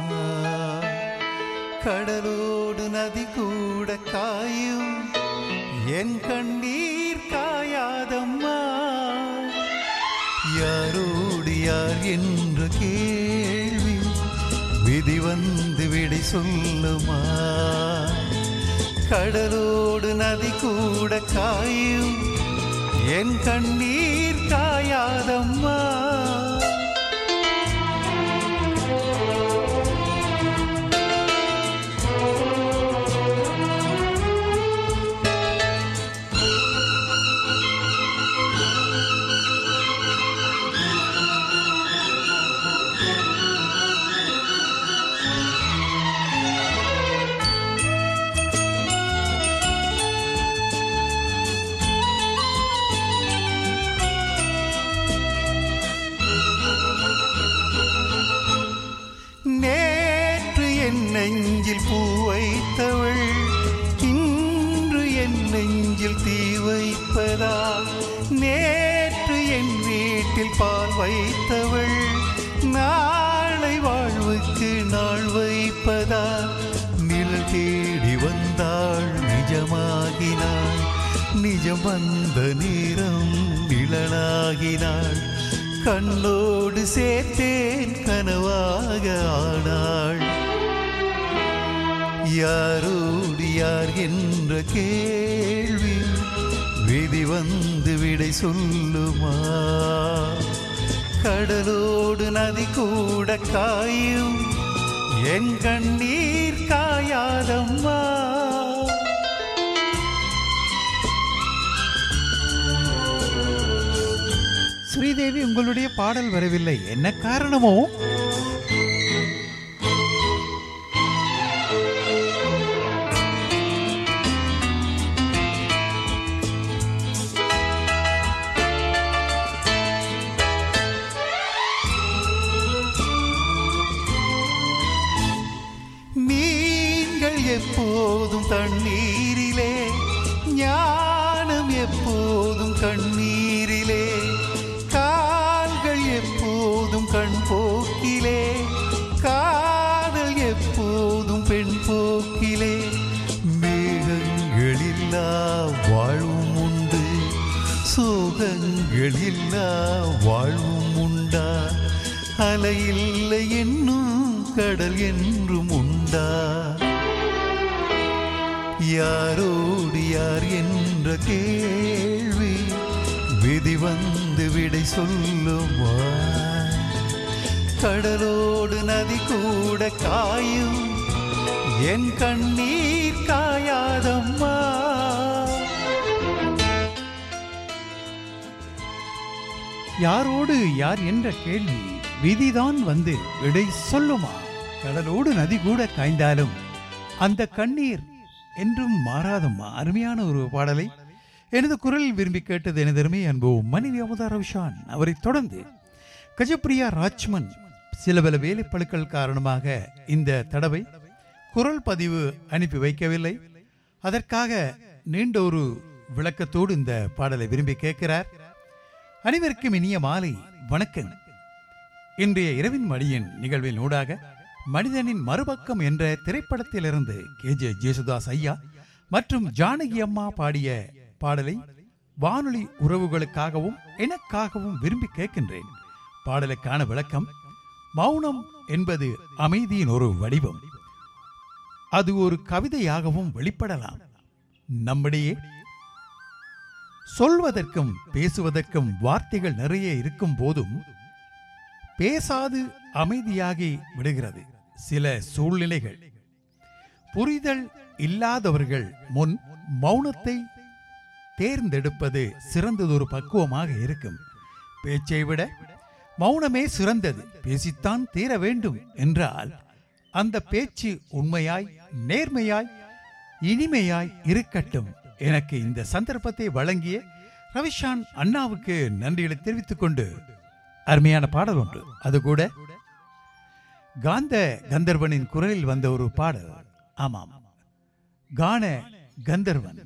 கடலோடு நதி கூட காயும் என் கண்ணீர் காயாதம்மா யாரோடு யார் என்ற கேள்வி விதி வந்து விடை சொல்லுமா கடலோடு நதி கூட காயும் என் கண்ணீர் காயாதம்மா பால் வைத்தவள் நாளை வாழ்வுக்கு நாள் வைப்பதா நிழல் தேடி வந்தாள் நிஜமாகினாள் நிஜம் வந்த நேரம் நிழலாகினாள் கண்ணோடு சேர்த்தேன் கனவாக ஆனாள் யாரோடு யார் என்ற கேள்வி விதி வந்து விடை சொல்லுமா கடலோடு நதி கூட காயும் என் கண்ணீர் காயாதம்மா ஸ்ரீதேவி உங்களுடைய பாடல் வரவில்லை என்ன காரணமோ நீங்கள் எப்போதும் தண்ணீரிலே ஞானம் எப்போதும் கண்ணீரிலே கால்கள் எப்போதும் கண் போக்கிலே காதல் எப்போதும் பெண் போக்கிலே மேகங்களில்லா வாழ்வும் உண்டு சோகங்களில்லா வாழ்வும் உண்டா அலையில்லை என்னும் கடல் என்றும் உண்டா யாரோடு யார் என்ற கேள்வி விதி வந்து விடை சொல்லுமா கடலோடு நதி கூட காயும் என் கண்ணீர் காயாதம்மா யாரோடு யார் என்ற கேள்வி விதிதான் வந்து விடை சொல்லுமா கடலோடு நதி கூட காய்ந்தாலும் அந்த கண்ணீர் என்றும் மாறாதம்மா அருமையான ஒரு பாடலை எனது குரல் விரும்பி கேட்டது எனது அருமை அன்பு மனைவி அமுதா ரவிஷான் அவரை தொடர்ந்து கஜப்பிரியா ராஜ்மன் சில பல வேலைப்பழுக்கள் காரணமாக இந்த தடவை குரல் பதிவு அனுப்பி வைக்கவில்லை அதற்காக நீண்ட ஒரு விளக்கத்தோடு இந்த பாடலை விரும்பி கேட்கிறார் அனைவருக்கும் இனிய மாலை வணக்கம் இன்றைய இரவின் மடியின் நிகழ்வின் ஊடாக மனிதனின் மறுபக்கம் என்ற திரைப்படத்திலிருந்து கே ஜே ஜேசுதாஸ் ஐயா மற்றும் ஜானகி அம்மா பாடிய பாடலை வானொலி உறவுகளுக்காகவும் எனக்காகவும் விரும்பி கேட்கின்றேன் பாடலுக்கான விளக்கம் மௌனம் என்பது அமைதியின் ஒரு வடிவம் அது ஒரு கவிதையாகவும் வெளிப்படலாம் நம்மிடையே சொல்வதற்கும் பேசுவதற்கும் வார்த்தைகள் நிறைய இருக்கும் போதும் பேசாது அமைதியாகி விடுகிறது சில சூழ்நிலைகள் புரிதல் இல்லாதவர்கள் முன் மௌனத்தை தேர்ந்தெடுப்பது சிறந்ததொரு பக்குவமாக இருக்கும் பேச்சை விட மௌனமே சிறந்தது பேசித்தான் தீர வேண்டும் என்றால் அந்த பேச்சு உண்மையாய் நேர்மையாய் இனிமையாய் இருக்கட்டும் எனக்கு இந்த சந்தர்ப்பத்தை வழங்கிய ரவிஷான் அண்ணாவுக்கு நன்றிகளை தெரிவித்துக் கொண்டு அருமையான பாடல் ஒன்று அது கூட காந்த கந்தர்வனின் குரலில் வந்த ஒரு பாடல் ஆமாம் கான கந்தர்வன்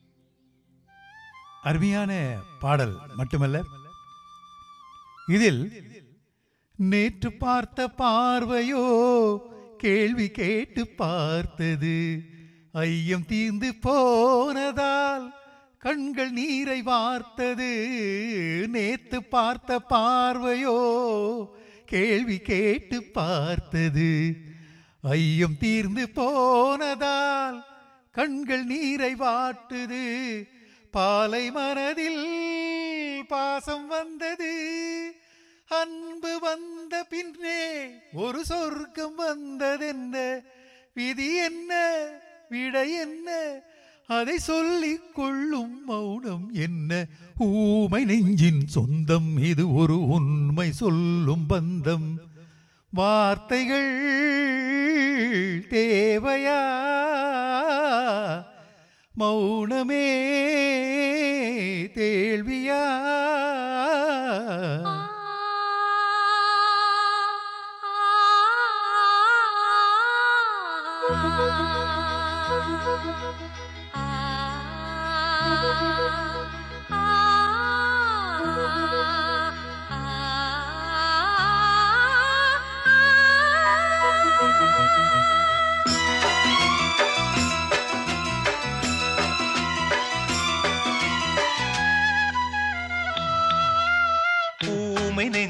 அருமையான பாடல் மட்டுமல்ல இதில் நேற்று பார்த்த பார்வையோ கேள்வி கேட்டு பார்த்தது ஐயம் தீர்ந்து போனதால் கண்கள் நீரை வார்த்தது நேத்து பார்த்த பார்வையோ கேள்வி கேட்டு பார்த்தது ஐயம் தீர்ந்து போனதால் கண்கள் நீரை வாட்டுது பாலை மனதில் பாசம் வந்தது அன்பு வந்த பின்னே ஒரு சொர்க்கம் வந்ததென்ன விதி என்ன விடை என்ன அதை சொல்லிக் கொள்ளும் மௌனம் என்ன ஊமை நெஞ்சின் சொந்தம் இது ஒரு உண்மை சொல்லும் பந்தம் வார்த்தைகள் தேவையா மௌனமே தேள்வியா ஆ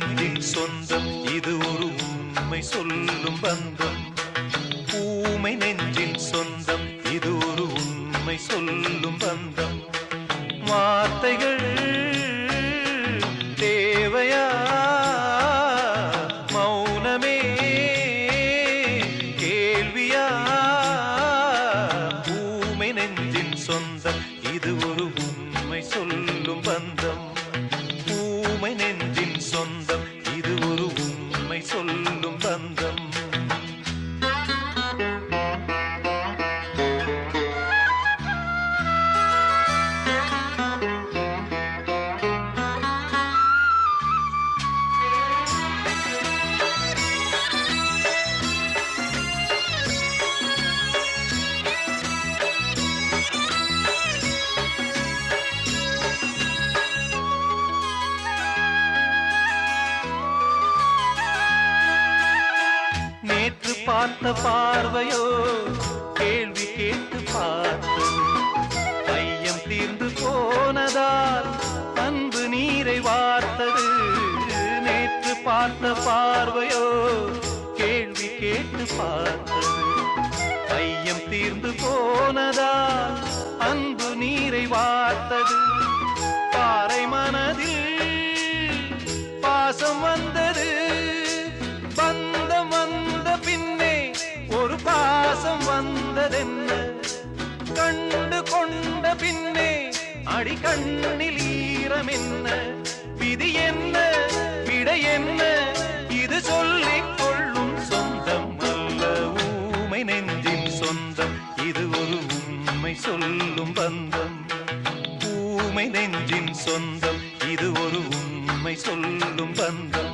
நெஞ்சின் சொந்தம் இது ஒரு உண்மை சொல்லும் பந்தம் ஊமை நெஞ்சின் சொந்தம் இது ஒரு உண்மை சொல்லும் பந்தம் வார்த்தைகள் தேவையா மௌனமே கேள்வியா ஊமை நெஞ்சின் சொந்தம் இது ஒரு உண்மை சொல்லும் பந்தம் ஊமை நெஞ்சின் சொந்தம் இது ஒரு உண்மை சொல்லும் பந்தம் நேற்று பார்த்த பார்வையோ கேள்வி கேட்டு பார்த்தது ஐயம் தீர்ந்து போனதால் அன்பு நீரை வார்த்தது நேற்று பார்த்த பார்வையோ கேள்வி கேட்டு பார்த்தது ஐயம் தீர்ந்து போனதால் அன்பு நீரை வார்த்தது பாறை மனதில் பாசம் வந்தது பந்தம் வந்த பின்னே ஒரு பாசம் வந்ததென்ன கண்டு கொண்ட பின்னே அடி கண்ணில் ஈரம் என்ன விதி என்ன விடை என்ன இது சொல்லிக் கொள்ளும் சொந்தம் அல்ல ஊமை நெஞ்சின் சொந்தம் இது ஒரு உண்மை சொல்லும் பந்தம் ஊமை நெஞ்சின் சொந்தம் இது ஒரு உண்மை சொல்லும் பந்தம்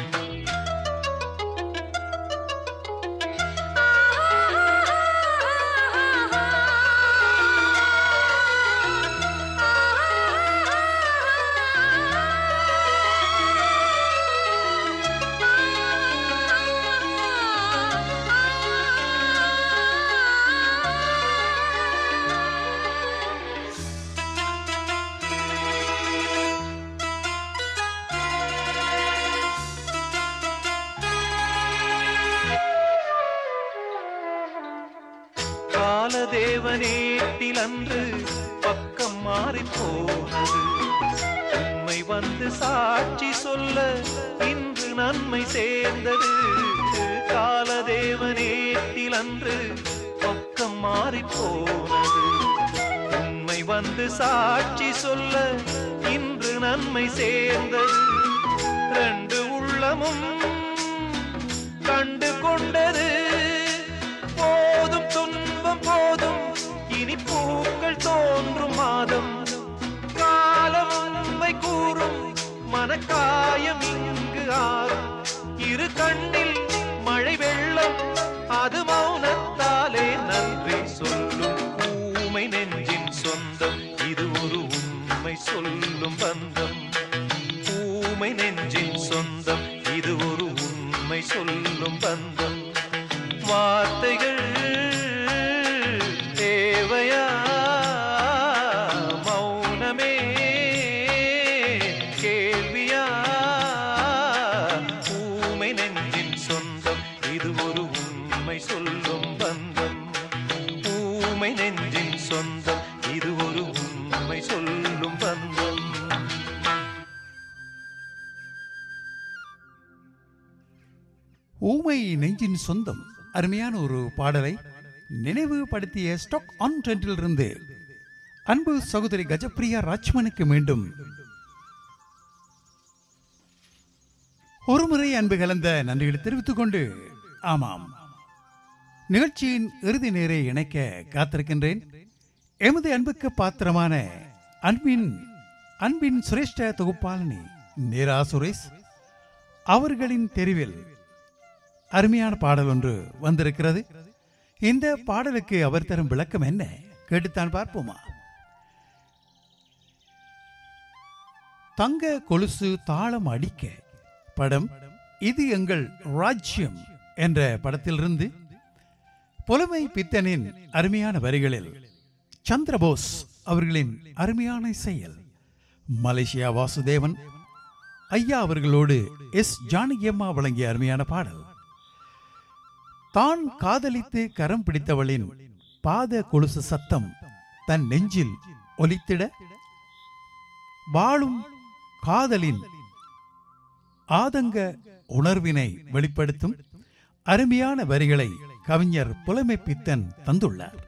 காலதேவனேட்டில் அன்று பக்கம் மாறி போனது உண்மை வந்து சாட்சி சொல்ல இன்று நன்மை சேர்ந்தது காலதேவனேட்டில் அன்று பக்கம் மாறி போனது உண்மை வந்து சாட்சி சொல்ல இன்று நன்மை சேர்ந்தது ரெண்டு உள்ளமும் கண்டு கொண்டது போதும் துன்பம் போதும் இனி பூக்கள் தோன்றும் மாதம் காலம் உண்மை கூறும் மனக்காயம் இங்கு ஆறும் இரு கண்ணில் மழை வெள்ளம் அது மௌனத்தாலே நன்றி சொல்லும் ஊமை நெஞ்சின் சொந்தம் இது ஒரு உண்மை சொல்லும் பந்தம் ஊமை நெஞ்சின் சொந்தம் இது ஒரு உண்மை சொல்லும் பந்தம் வார்த்தைகள் தேவையா மௌனமே கேள்வியா ஊமை நெஞ்சின் சொந்தம் இது ஒரு உண்மை சொல்லும் பந்தம் ஊமை நெஞ்சின் சொந்தம் இது ஒரு உண்மை சொல்லும் பந்தம் ஊமை நெஞ்சின் சொந்தம் அருமையான ஒரு பாடலை நினைவுபடுத்திய ஸ்டாக் ஆன் ட்ரெண்டிலிருந்து அன்பு சகோதரி கஜப்பிரியா ராஜ்மனுக்கு மீண்டும் ஒருமுறை அன்பு கலந்த நன்றிகளை தெரிவித்துக் கொண்டு ஆமாம் நிகழ்ச்சியின் இறுதி நேரை இணைக்க காத்திருக்கின்றேன் எமது அன்புக்கு பாத்திரமான அன்பின் அன்பின் சிரேஷ்ட தொகுப்பாளனி நேரா சுரேஷ் அவர்களின் தெரிவில் அருமையான பாடல் ஒன்று வந்திருக்கிறது இந்த பாடலுக்கு அவர் தரும் விளக்கம் என்ன கேட்டுத்தான் பார்ப்போமா தங்க கொலுசு தாளம் அடிக்க படம் இது எங்கள் ராஜ்யம் என்ற படத்திலிருந்து புலமை பித்தனின் அருமையான வரிகளில் சந்திரபோஸ் அவர்களின் அருமையான செயல் மலேசியா வாசுதேவன் ஐயா அவர்களோடு எஸ் ஜானகியம்மா வழங்கிய அருமையான பாடல் தான் காதலித்து கரம் பிடித்தவளின் பாத கொலுசு சத்தம் தன் நெஞ்சில் ஒலித்திட வாழும் காதலின் ஆதங்க உணர்வினை வெளிப்படுத்தும் அருமையான வரிகளை கவிஞர் புலமை பித்தன் தந்துள்ளார்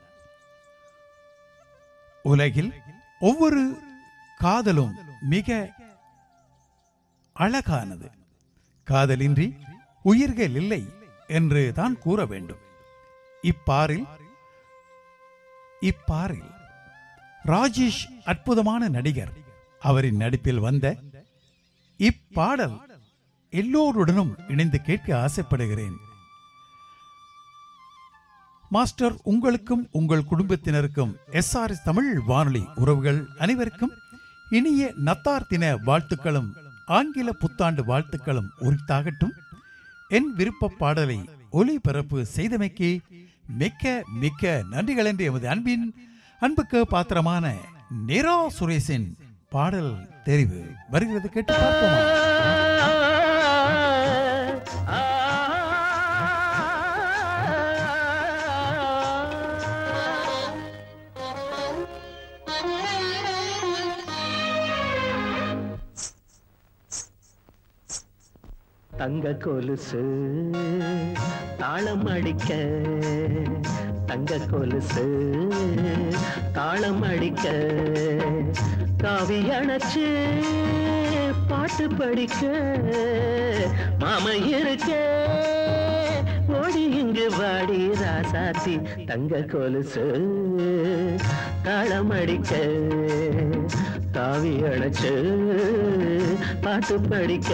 உலகில் ஒவ்வொரு காதலும் மிக அழகானது காதலின்றி உயிர்கள் இல்லை என்று தான் கூற வேண்டும் இப்பாரில் இப்பாரில் ராஜேஷ் அற்புதமான நடிகர் அவரின் நடிப்பில் வந்த இப்பாடல் எல்லோருடனும் இணைந்து கேட்க ஆசைப்படுகிறேன் மாஸ்டர் உங்களுக்கும் உங்கள் குடும்பத்தினருக்கும் எஸ்ஆர்எஸ் தமிழ் வானொலி உறவுகள் அனைவருக்கும் இனிய நத்தார் தின வாழ்த்துக்களும் ஆங்கில புத்தாண்டு வாழ்த்துக்களும் உரித்தாகட்டும் என் விருப்ப பாடலை ஒளிபரப்பு செய்தமைக்கு மிக்க மிக்க நன்றிகள் என்று எமது அன்பின் அன்புக்கு பாத்திரமான நிரா சுரேஷின் பாடல் தெரிவு வருகிறது கேட்டு பார்ப்போமா தங்க கொலுசு தாளம் அடிக்க தங்க கொலுசு தாளம் அடிக்க காவி அணைச்சு பாட்டு படிக்க மாம இருக்க ஓடி இங்கு வாடி ராசாத்தி தங்க கொலுசு தாளம் அடிக்க காவி அணைச்சு பாட்டு படிக்க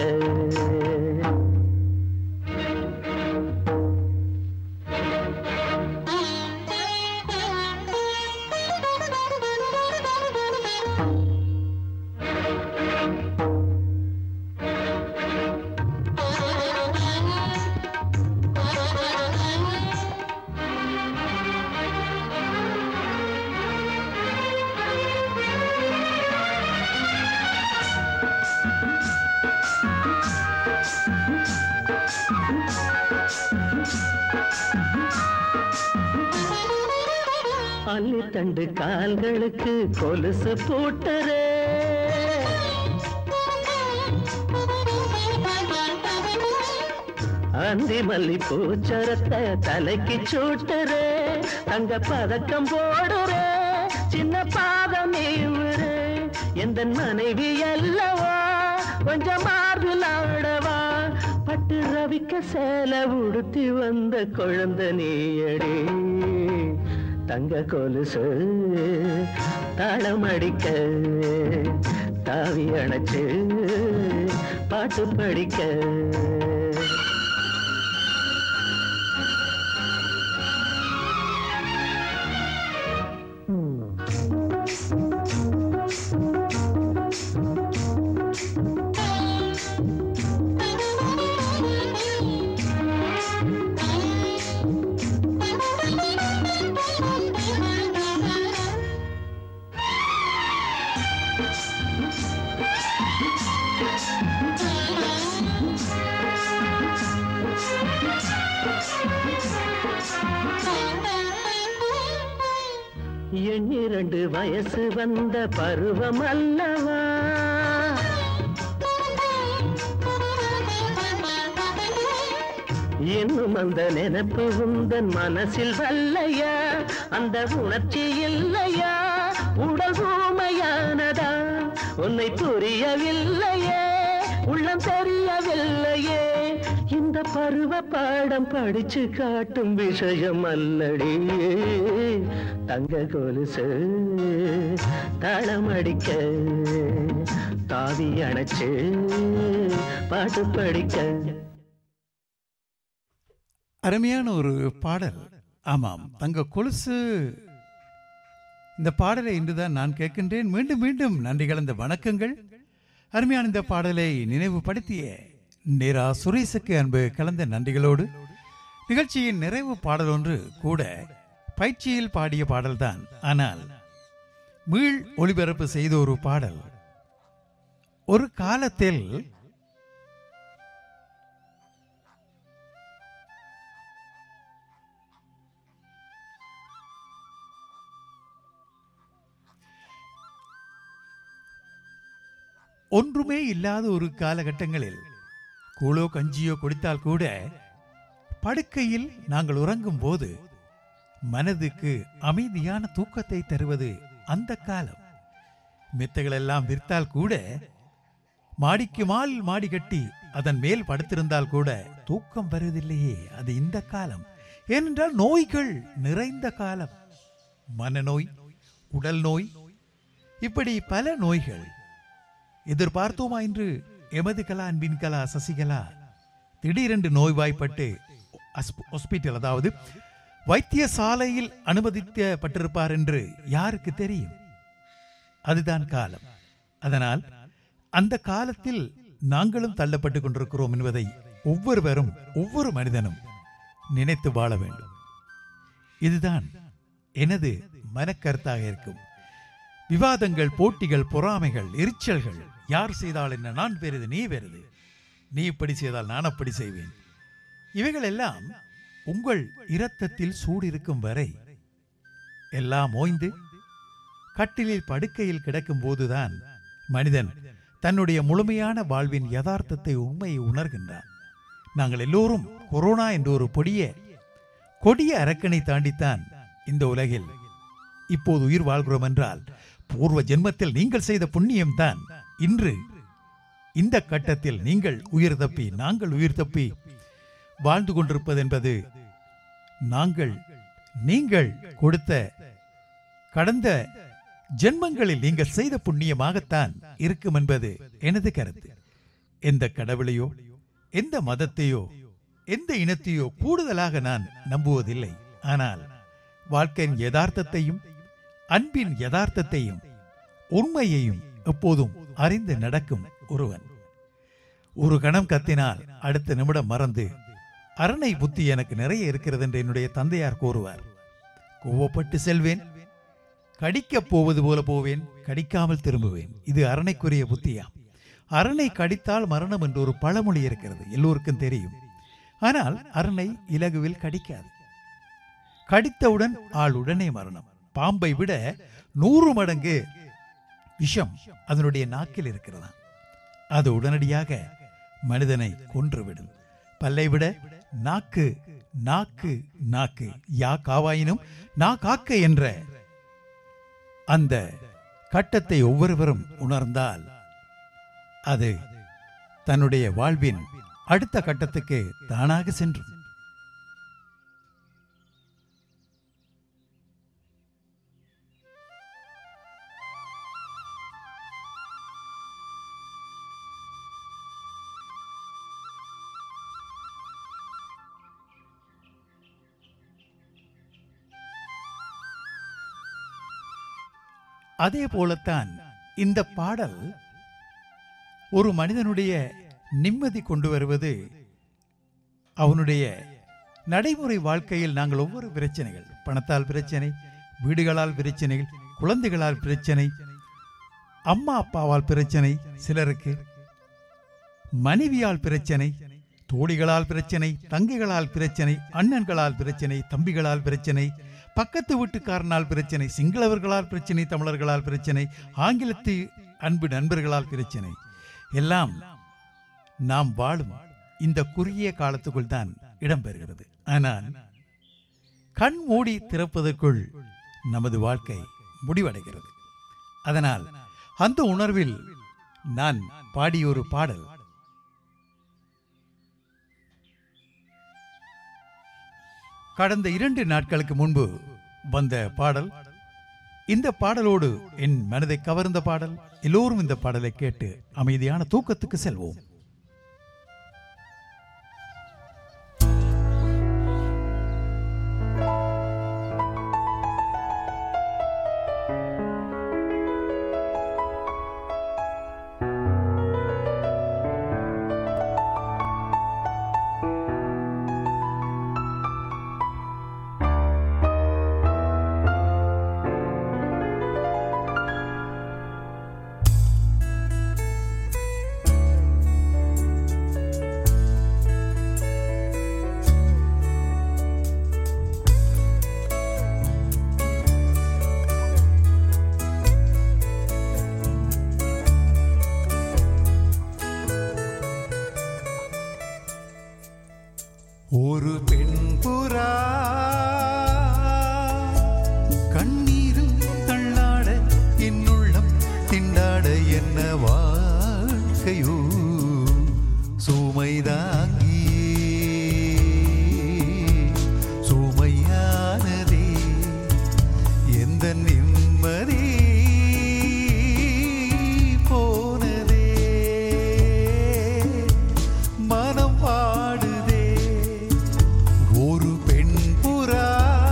அள்ளி தண்டு கால்களுக்கு கொலுசு போட்டரே அந்தி மல்லி பூச்சரத்தை தலைக்கு சூட்டுறே தங்க பதக்கம் போடுறே சின்ன பாதம் நீவுறே எந்த மனைவி அல்லவா கொஞ்சம் மார்பில் ஆடவா பட்டு ரவிக்க சேலை உடுத்தி வந்த குழந்தை நீயடி தங்க கொலுசு தாளம் அடிக்க தாவி அணைச்சு பாட்டு படிக்க எண்ணிரண்டு வயசு வந்த பருவம் அல்லவா இன்னும் அந்த நினைப்பு உந்தன் மனசில் வல்லையா அந்த உணர்ச்சி இல்லையா உடல் ஊமையானதா உன்னை புரியவில்லையே உள்ளம் தெரியவில்லையே இந்த பருவ பாடம் படிச்சு காட்டும் விஷயம் அல்லடி தங்க கொலுசு தாளம் அடிக்க தாவி அணைச்சு பாட்டு படிக்க அருமையான ஒரு பாடல் ஆமாம் தங்க கொலுசு இந்த பாடலை இன்றுதான் நான் கேட்கின்றேன் மீண்டும் மீண்டும் நன்றி கலந்த வணக்கங்கள் அருமையான இந்த பாடலை நினைவுபடுத்திய நேரா சுரேஷுக்கு அன்பு கலந்த நன்றிகளோடு நிகழ்ச்சியின் நிறைவு பாடல் ஒன்று கூட பயிற்சியில் பாடிய பாடல்தான் ஆனால் மீள் ஒளிபரப்பு செய்த ஒரு பாடல் ஒரு காலத்தில் ஒன்றுமே இல்லாத ஒரு காலகட்டங்களில் கூழோ கஞ்சியோ குடித்தால் கூட படுக்கையில் நாங்கள் உறங்கும் போது மனதுக்கு அமைதியான தூக்கத்தை தருவது அந்த காலம் மெத்தைகளெல்லாம் விற்றால் கூட மாடிக்கு மால் மாடி கட்டி அதன் மேல் படுத்திருந்தால் கூட தூக்கம் வருவதில்லையே அது இந்த காலம் ஏனென்றால் நோய்கள் நிறைந்த காலம் மனநோய் உடல் நோய் இப்படி பல நோய்கள் எதிர்பார்த்தோமா என்று எமது கலா அன்பின் கலா சசிகலா திடீரென்று நோய்வாய்ப்பட்டு ஹஸ்ப- ஹாஸ்பிட்டல் அதாவது வைத்தியசாலையில் அனுமதிக்கப்பட்டிருப்பார் என்று யாருக்கு தெரியும் அதுதான் காலம் அதனால் அந்த காலத்தில் நாங்களும் தள்ளப்பட்டு கொண்டிருக்கிறோம் என்பதை ஒவ்வொருவரும் ஒவ்வொரு மனிதனும் நினைத்து வாழ வேண்டும் இதுதான் எனது மனக்கருத்தாக இருக்கும் விவாதங்கள் போட்டிகள் பொறாமைகள் எரிச்சல்கள் யார் செய்தால் என்ன நான் பெரிது நீ பெரிது நீ இப்படி செய்தால் நான் அப்படி செய்வேன் இவைகள் எல்லாம் உங்கள் இரத்தத்தில் சூடு இருக்கும் வரை எல்லாம் ஓய்ந்து கட்டிலில் படுக்கையில் கிடக்கும் போதுதான் மனிதன் தன்னுடைய முழுமையான வாழ்வின் யதார்த்தத்தை உண்மையை உணர்கின்றான் நாங்கள் எல்லோரும் கொரோனா என்ற ஒரு பொடிய கொடிய அரக்கனை தாண்டித்தான் இந்த உலகில் இப்போது உயிர் வாழ்கிறோம் என்றால் பூர்வ ஜென்மத்தில் நீங்கள் செய்த புண்ணியம்தான் இன்று இந்த கட்டத்தில் நீங்கள் உயிர் தப்பி நாங்கள் உயிர் தப்பி வாழ்ந்து கொண்டிருப்பது என்பது நாங்கள் நீங்கள் கொடுத்த கடந்த ஜென்மங்களில் நீங்கள் செய்த புண்ணியமாகத்தான் இருக்கும் என்பது எனது கருத்து எந்த கடவுளையோ எந்த மதத்தையோ எந்த இனத்தையோ கூடுதலாக நான் நம்புவதில்லை ஆனால் வாழ்க்கையின் யதார்த்தத்தையும் அன்பின் யதார்த்தத்தையும் உண்மையையும் எப்போதும் அறிந்து நடக்கும் ஒருவன் ஒரு கணம் கத்தினால் அடுத்த நிமிடம் மறந்து அரணை புத்தி எனக்கு நிறைய இருக்கிறது என்று என்னுடைய தந்தையார் கூறுவார் கோவப்பட்டு செல்வேன் கடிக்கப் போவது போல போவேன் கடிக்காமல் திரும்புவேன் இது அரணைக்குரிய புத்தியாம் அரணை கடித்தால் மரணம் என்று ஒரு பழமொழி இருக்கிறது எல்லோருக்கும் தெரியும் ஆனால் அரணை இலகுவில் கடிக்காது கடித்தவுடன் ஆள் உடனே மரணம் பாம்பை விட நூறு மடங்கு விஷம் அதனுடைய நாக்கில் இருக்கிறதா அது உடனடியாக மனிதனை கொன்றுவிடும் பல்லை விட நாக்கு நாக்கு நாக்கு யா காவாயினும் நா காக்க என்ற அந்த கட்டத்தை ஒவ்வொருவரும் உணர்ந்தால் அது தன்னுடைய வாழ்வின் அடுத்த கட்டத்துக்கு தானாக சென்றும் அதே போலத்தான் இந்த பாடல் ஒரு மனிதனுடைய நிம்மதி கொண்டு வருவது அவனுடைய நடைமுறை வாழ்க்கையில் நாங்கள் ஒவ்வொரு பிரச்சனைகள் பணத்தால் பிரச்சனை வீடுகளால் பிரச்சனைகள் குழந்தைகளால் பிரச்சனை அம்மா அப்பாவால் பிரச்சனை சிலருக்கு மனைவியால் பிரச்சனை தோழிகளால் பிரச்சனை தங்கைகளால் பிரச்சனை அண்ணன்களால் பிரச்சனை தம்பிகளால் பிரச்சனை பக்கத்து வீட்டுக்காரனால் பிரச்சனை சிங்களவர்களால் பிரச்சனை தமிழர்களால் பிரச்சனை ஆங்கிலத்து அன்பு நண்பர்களால் பிரச்சனை எல்லாம் நாம் வாழும் இந்த குறுகிய காலத்துக்குள் தான் இடம்பெறுகிறது ஆனால் கண் மூடி திறப்பதற்குள் நமது வாழ்க்கை முடிவடைகிறது அதனால் அந்த உணர்வில் நான் பாடிய ஒரு பாடல் கடந்த இரண்டு நாட்களுக்கு முன்பு வந்த பாடல் இந்த பாடலோடு என் மனதை கவர்ந்த பாடல் எல்லோரும் இந்த பாடலை கேட்டு அமைதியான தூக்கத்துக்கு செல்வோம் ஆ ஒரு பெண் புறா கண்ணீரும் தள்ளாட என்னுள்ளம் திண்டாட என்ன வாழ்க்கையோ சுமைதாங்கி சுமையானதே எந்த நிம்மதி போனதே மனம் பாடுதே ஒரு பெண் புறா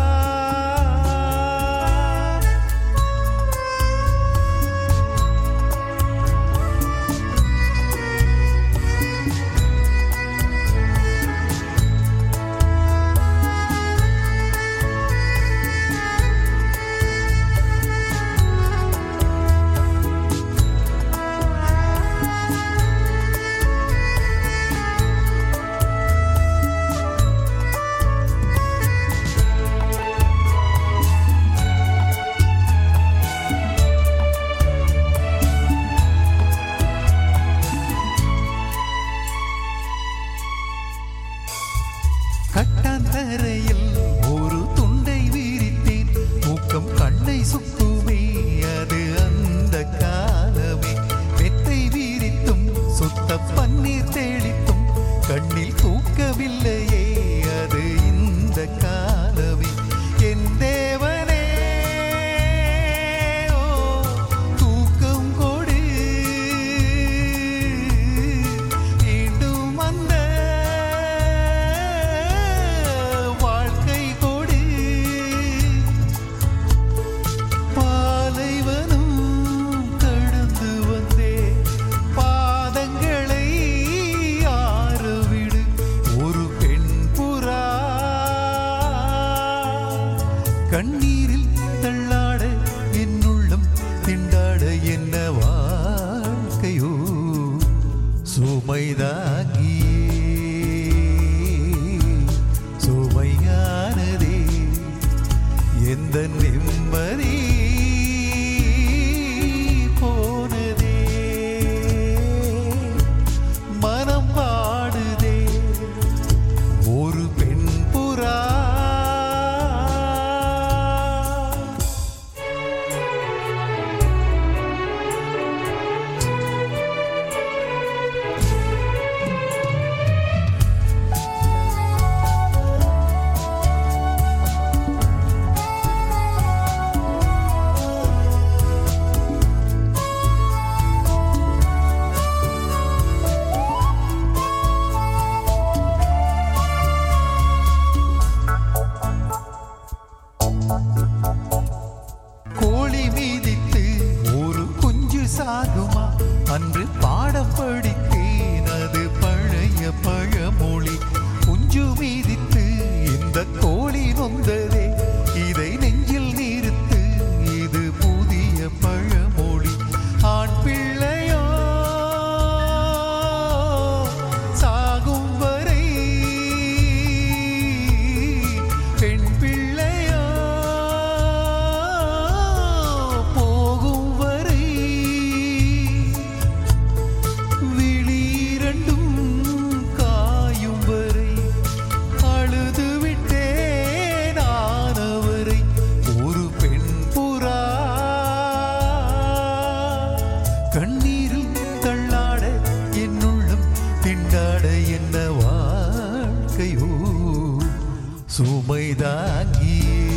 கட்டாந்தரையில் ஒரு துண்டை விரித்தேன் மூக்கம் கண்ணை சுக்குமே அது அந்த காலமே மெத்தை விரித்தும் சுத்த பன்னீர் தெளித்தும் கண்ணில் தூக்கவில்லையே அது இந்த காலமே என் தேவனே ஓ தூக்கம் கொடு மீண்டும் அந்த வாழ்க்கை கொடு பாலைவனம் கடந்து வந்தே பாதங்களை ஆறவிடு ஒரு பெண் புறா கண்ணீரில் தள்ளாட என்னுள்ளம் திண்டாட என்ன வாழ்க்கையோ சுமைதாங்கி சுமையானதே எந்த நிம்மதி போனதே மனம் பாடுதே ஒரு பெண் புறா கோழி மீதித்து ஒரு குஞ்சு சாகுமா அன்று பாடம் படித்தேன் அது பழைய பழமொழி குஞ்சு மீதித்து இந்த கோழி நொந்ததே இதை நெஞ்சில் நிறுத்து இது புதிய பழமொழி ஆண் பிள்ளையோ சாகும் வரை பெண் பிள்ளையோ போகும் வரை விழிரண்டும் காயும் வரை அழுது விட்டேன் ஆனவரை ஒரு பெண் புறா கண்ணீரில் தள்ளாட என்னுள்ளம் திண்டாட என்ன வாழ்க்கையோ சுமைதாங்கி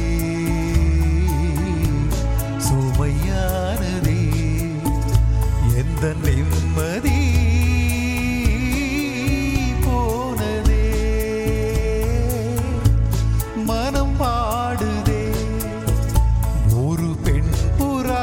சுமையானதே எந்த நிம்மதி போனதே மனம் பாடுதே ஒரு பெண் புறா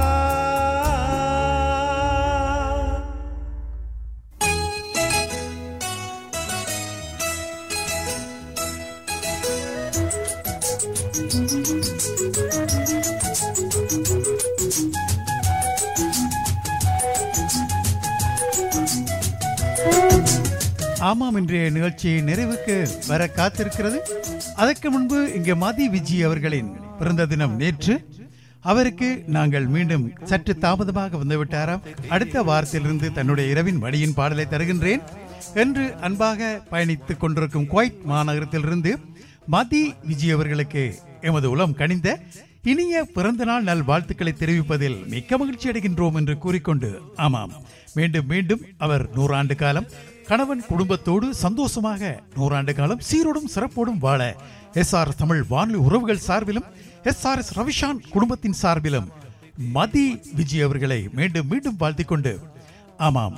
ஆமாம் இன்றைய நிகழ்ச்சி நிறைவுக்கு வர காத்திருக்கிறது அதற்கு முன்பு இங்கே மதி விஜி அவர்களின் பிறந்த தினம் நேற்று அவருக்கு நாங்கள் மீண்டும் சற்று தாமதமாக வந்துவிட்டாராம் அடுத்த வாரத்திலிருந்து தன்னுடைய இரவின் வழியின் பாடலை தருகின்றேன் என்று அன்பாக பயணித்துக் கொண்டிருக்கும் குவைட் மாநகரத்திலிருந்து மதி விஜய் அவர்களுக்கு எமது உளம் கனிந்த இனிய பிறந்தநாள் நல் வாழ்த்துக்களை தெரிவிப்பதில் மிக்க மகிழ்ச்சி அடைகின்றோம் என்று கூறிக்கொண்டு ஆமாம் மீண்டும் மீண்டும் அவர் நூறாண்டு காலம் கணவன் குடும்பத்தோடு சந்தோஷமாக நூறாண்டு காலம் சீரோடும் சிறப்போடும் வாழ எஸ்ஆர் தமிழ் வானொலி உறவுகள் சார்பிலும் எஸ்ஆர்எஸ் ரவிஷான் குடும்பத்தின் சார்பிலும் மதி விஜய் அவர்களை மீண்டும் மீண்டும் வாழ்த்திக் கொண்டு ஆமாம்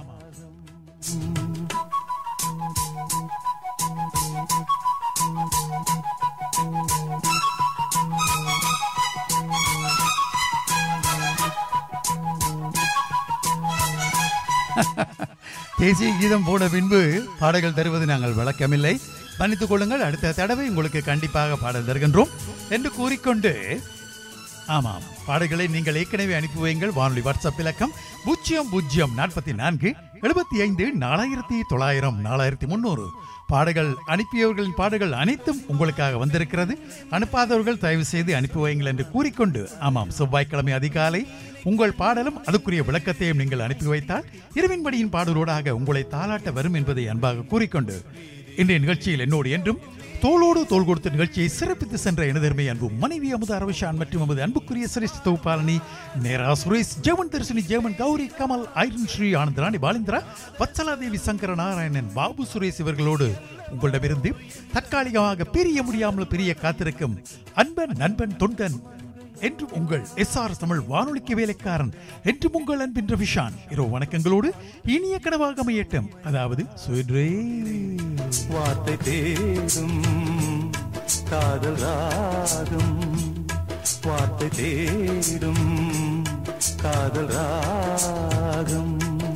தேசிய கீதம் போன பின்பு பாடல்கள் தருவது நாங்கள் வழக்கமில்லை மன்னித்துக் கொள்ளுங்கள் அடுத்த தடவை உங்களுக்கு கண்டிப்பாக பாடல் தருகின்றோம் என்று கூறிக்கொண்டு ஆமாம் பாடல்களை நீங்கள் ஏற்கனவே அனுப்பி வையுங்கள் வானொலி வாட்ஸ்அப் இலக்கம் பூஜ்ஜியம் பூஜ்ஜியம் நாற்பத்தி நான்கு எழுபத்தி ஐந்து நாலாயிரத்தி தொள்ளாயிரம் நாலாயிரத்தி முன்னூறு பாடல்கள் அனுப்பியவர்களின் பாடல்கள் அனைத்தும் உங்களுக்காக வந்திருக்கிறது அனுப்பாதவர்கள் தயவு செய்து அனுப்பி வையுங்கள் என்று கூறிக்கொண்டு ஆமாம் செவ்வாய்க்கிழமை அதிகாலை உங்கள் பாடலும் அதுக்குரிய விளக்கத்தையும் நீங்கள் அனுப்பி வைத்தால் இரவின்படியின் பாடலோடாக உங்களை தாளாட்ட வரும் என்பதை அன்பாக கூறிக்கொண்டு இன்றைய நிகழ்ச்சியில் என்னோடு என்றும் தோளோடு தோள் கொடுத்த நிகழ்ச்சியை சிறப்பித்து சென்ற எனதருமை அன்பு மனைவி அமுத அரவிஷான் மற்றும் அமது அன்புக்குரிய சிரேஷ்ட தொகுப்பாளனி நேரா சுரேஷ் ஜெவன் தரிசனி ஜெவன் கௌரி கமல் ஐரன் ஸ்ரீ ஆனந்த் ராணி பாலேந்திரா வத்சலாதேவி சங்கர நாராயணன் பாபு சுரேஷ் இவர்களோடு உங்களிடமிருந்து தற்காலிகமாக பிரிய முடியாமல் பிரிய காத்திருக்கும் அன்பன் நண்பன் தொண்டன் என்றும் உங்கள் எஸ்ஆர் தமிழ் வானொலிக்கு வேலைக்காரன் என்றும் உங்கள் அன்பின் ரவிஷான் இரவு வணக்கங்களோடு இனிய கனவாக அமையட்டும் அதாவது சுயன்றே வார்த்தை தேடும் காதல் ராகம் வார்த்தை தேடும் காதல் ராகம்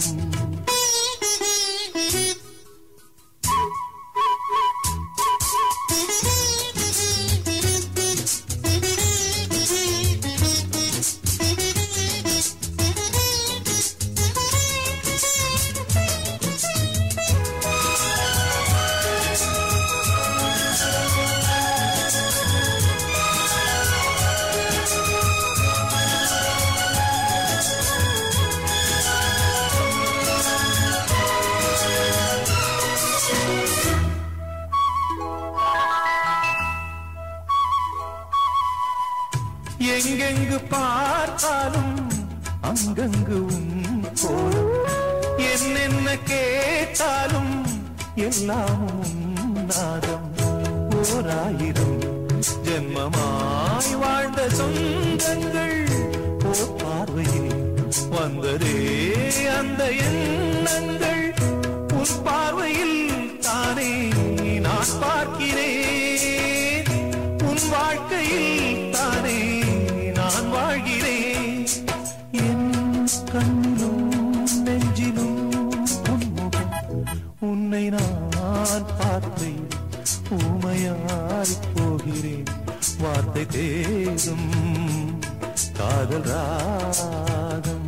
எங்கெங்கு பார்த்தாலும் அங்கங்கு உன் கோலம் என்னென்ன கேட்டாலும் எல்லாம் உன் நாதம் ஓராயிரம் ஜென்மமாய் வாழ்ந்த சொந்தங்கள் ஓர் பார்வையில் வந்ததே அந்த எண்ணங்கள் உன் பார்வையில் தானே நான் பார்க்கிறேன் உன் வாழ்க்கையில் தானே நான் வாழ்கிறேன் என் கண்ணிலும் நெஞ்சிலும் உன்முகம் உன்னை நான் பார்த்தேன் ஊமையாய் போகிறேன் வார்த்தை தேடும் காதல் ராகம்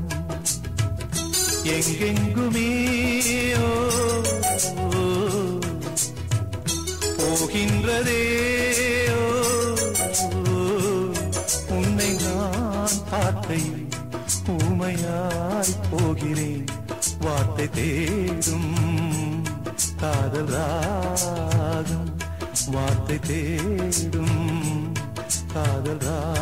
எங்கெங்குமே ஓ, ஓ, போகின்றதே ஓ, ஓ, உன்னை நான் பார்த்தையில் ஊமையாய் போகிறேன் வார்த்தை தேடும் காதல் ராகம் வார்த்தை தேடும் காதல் ராகம்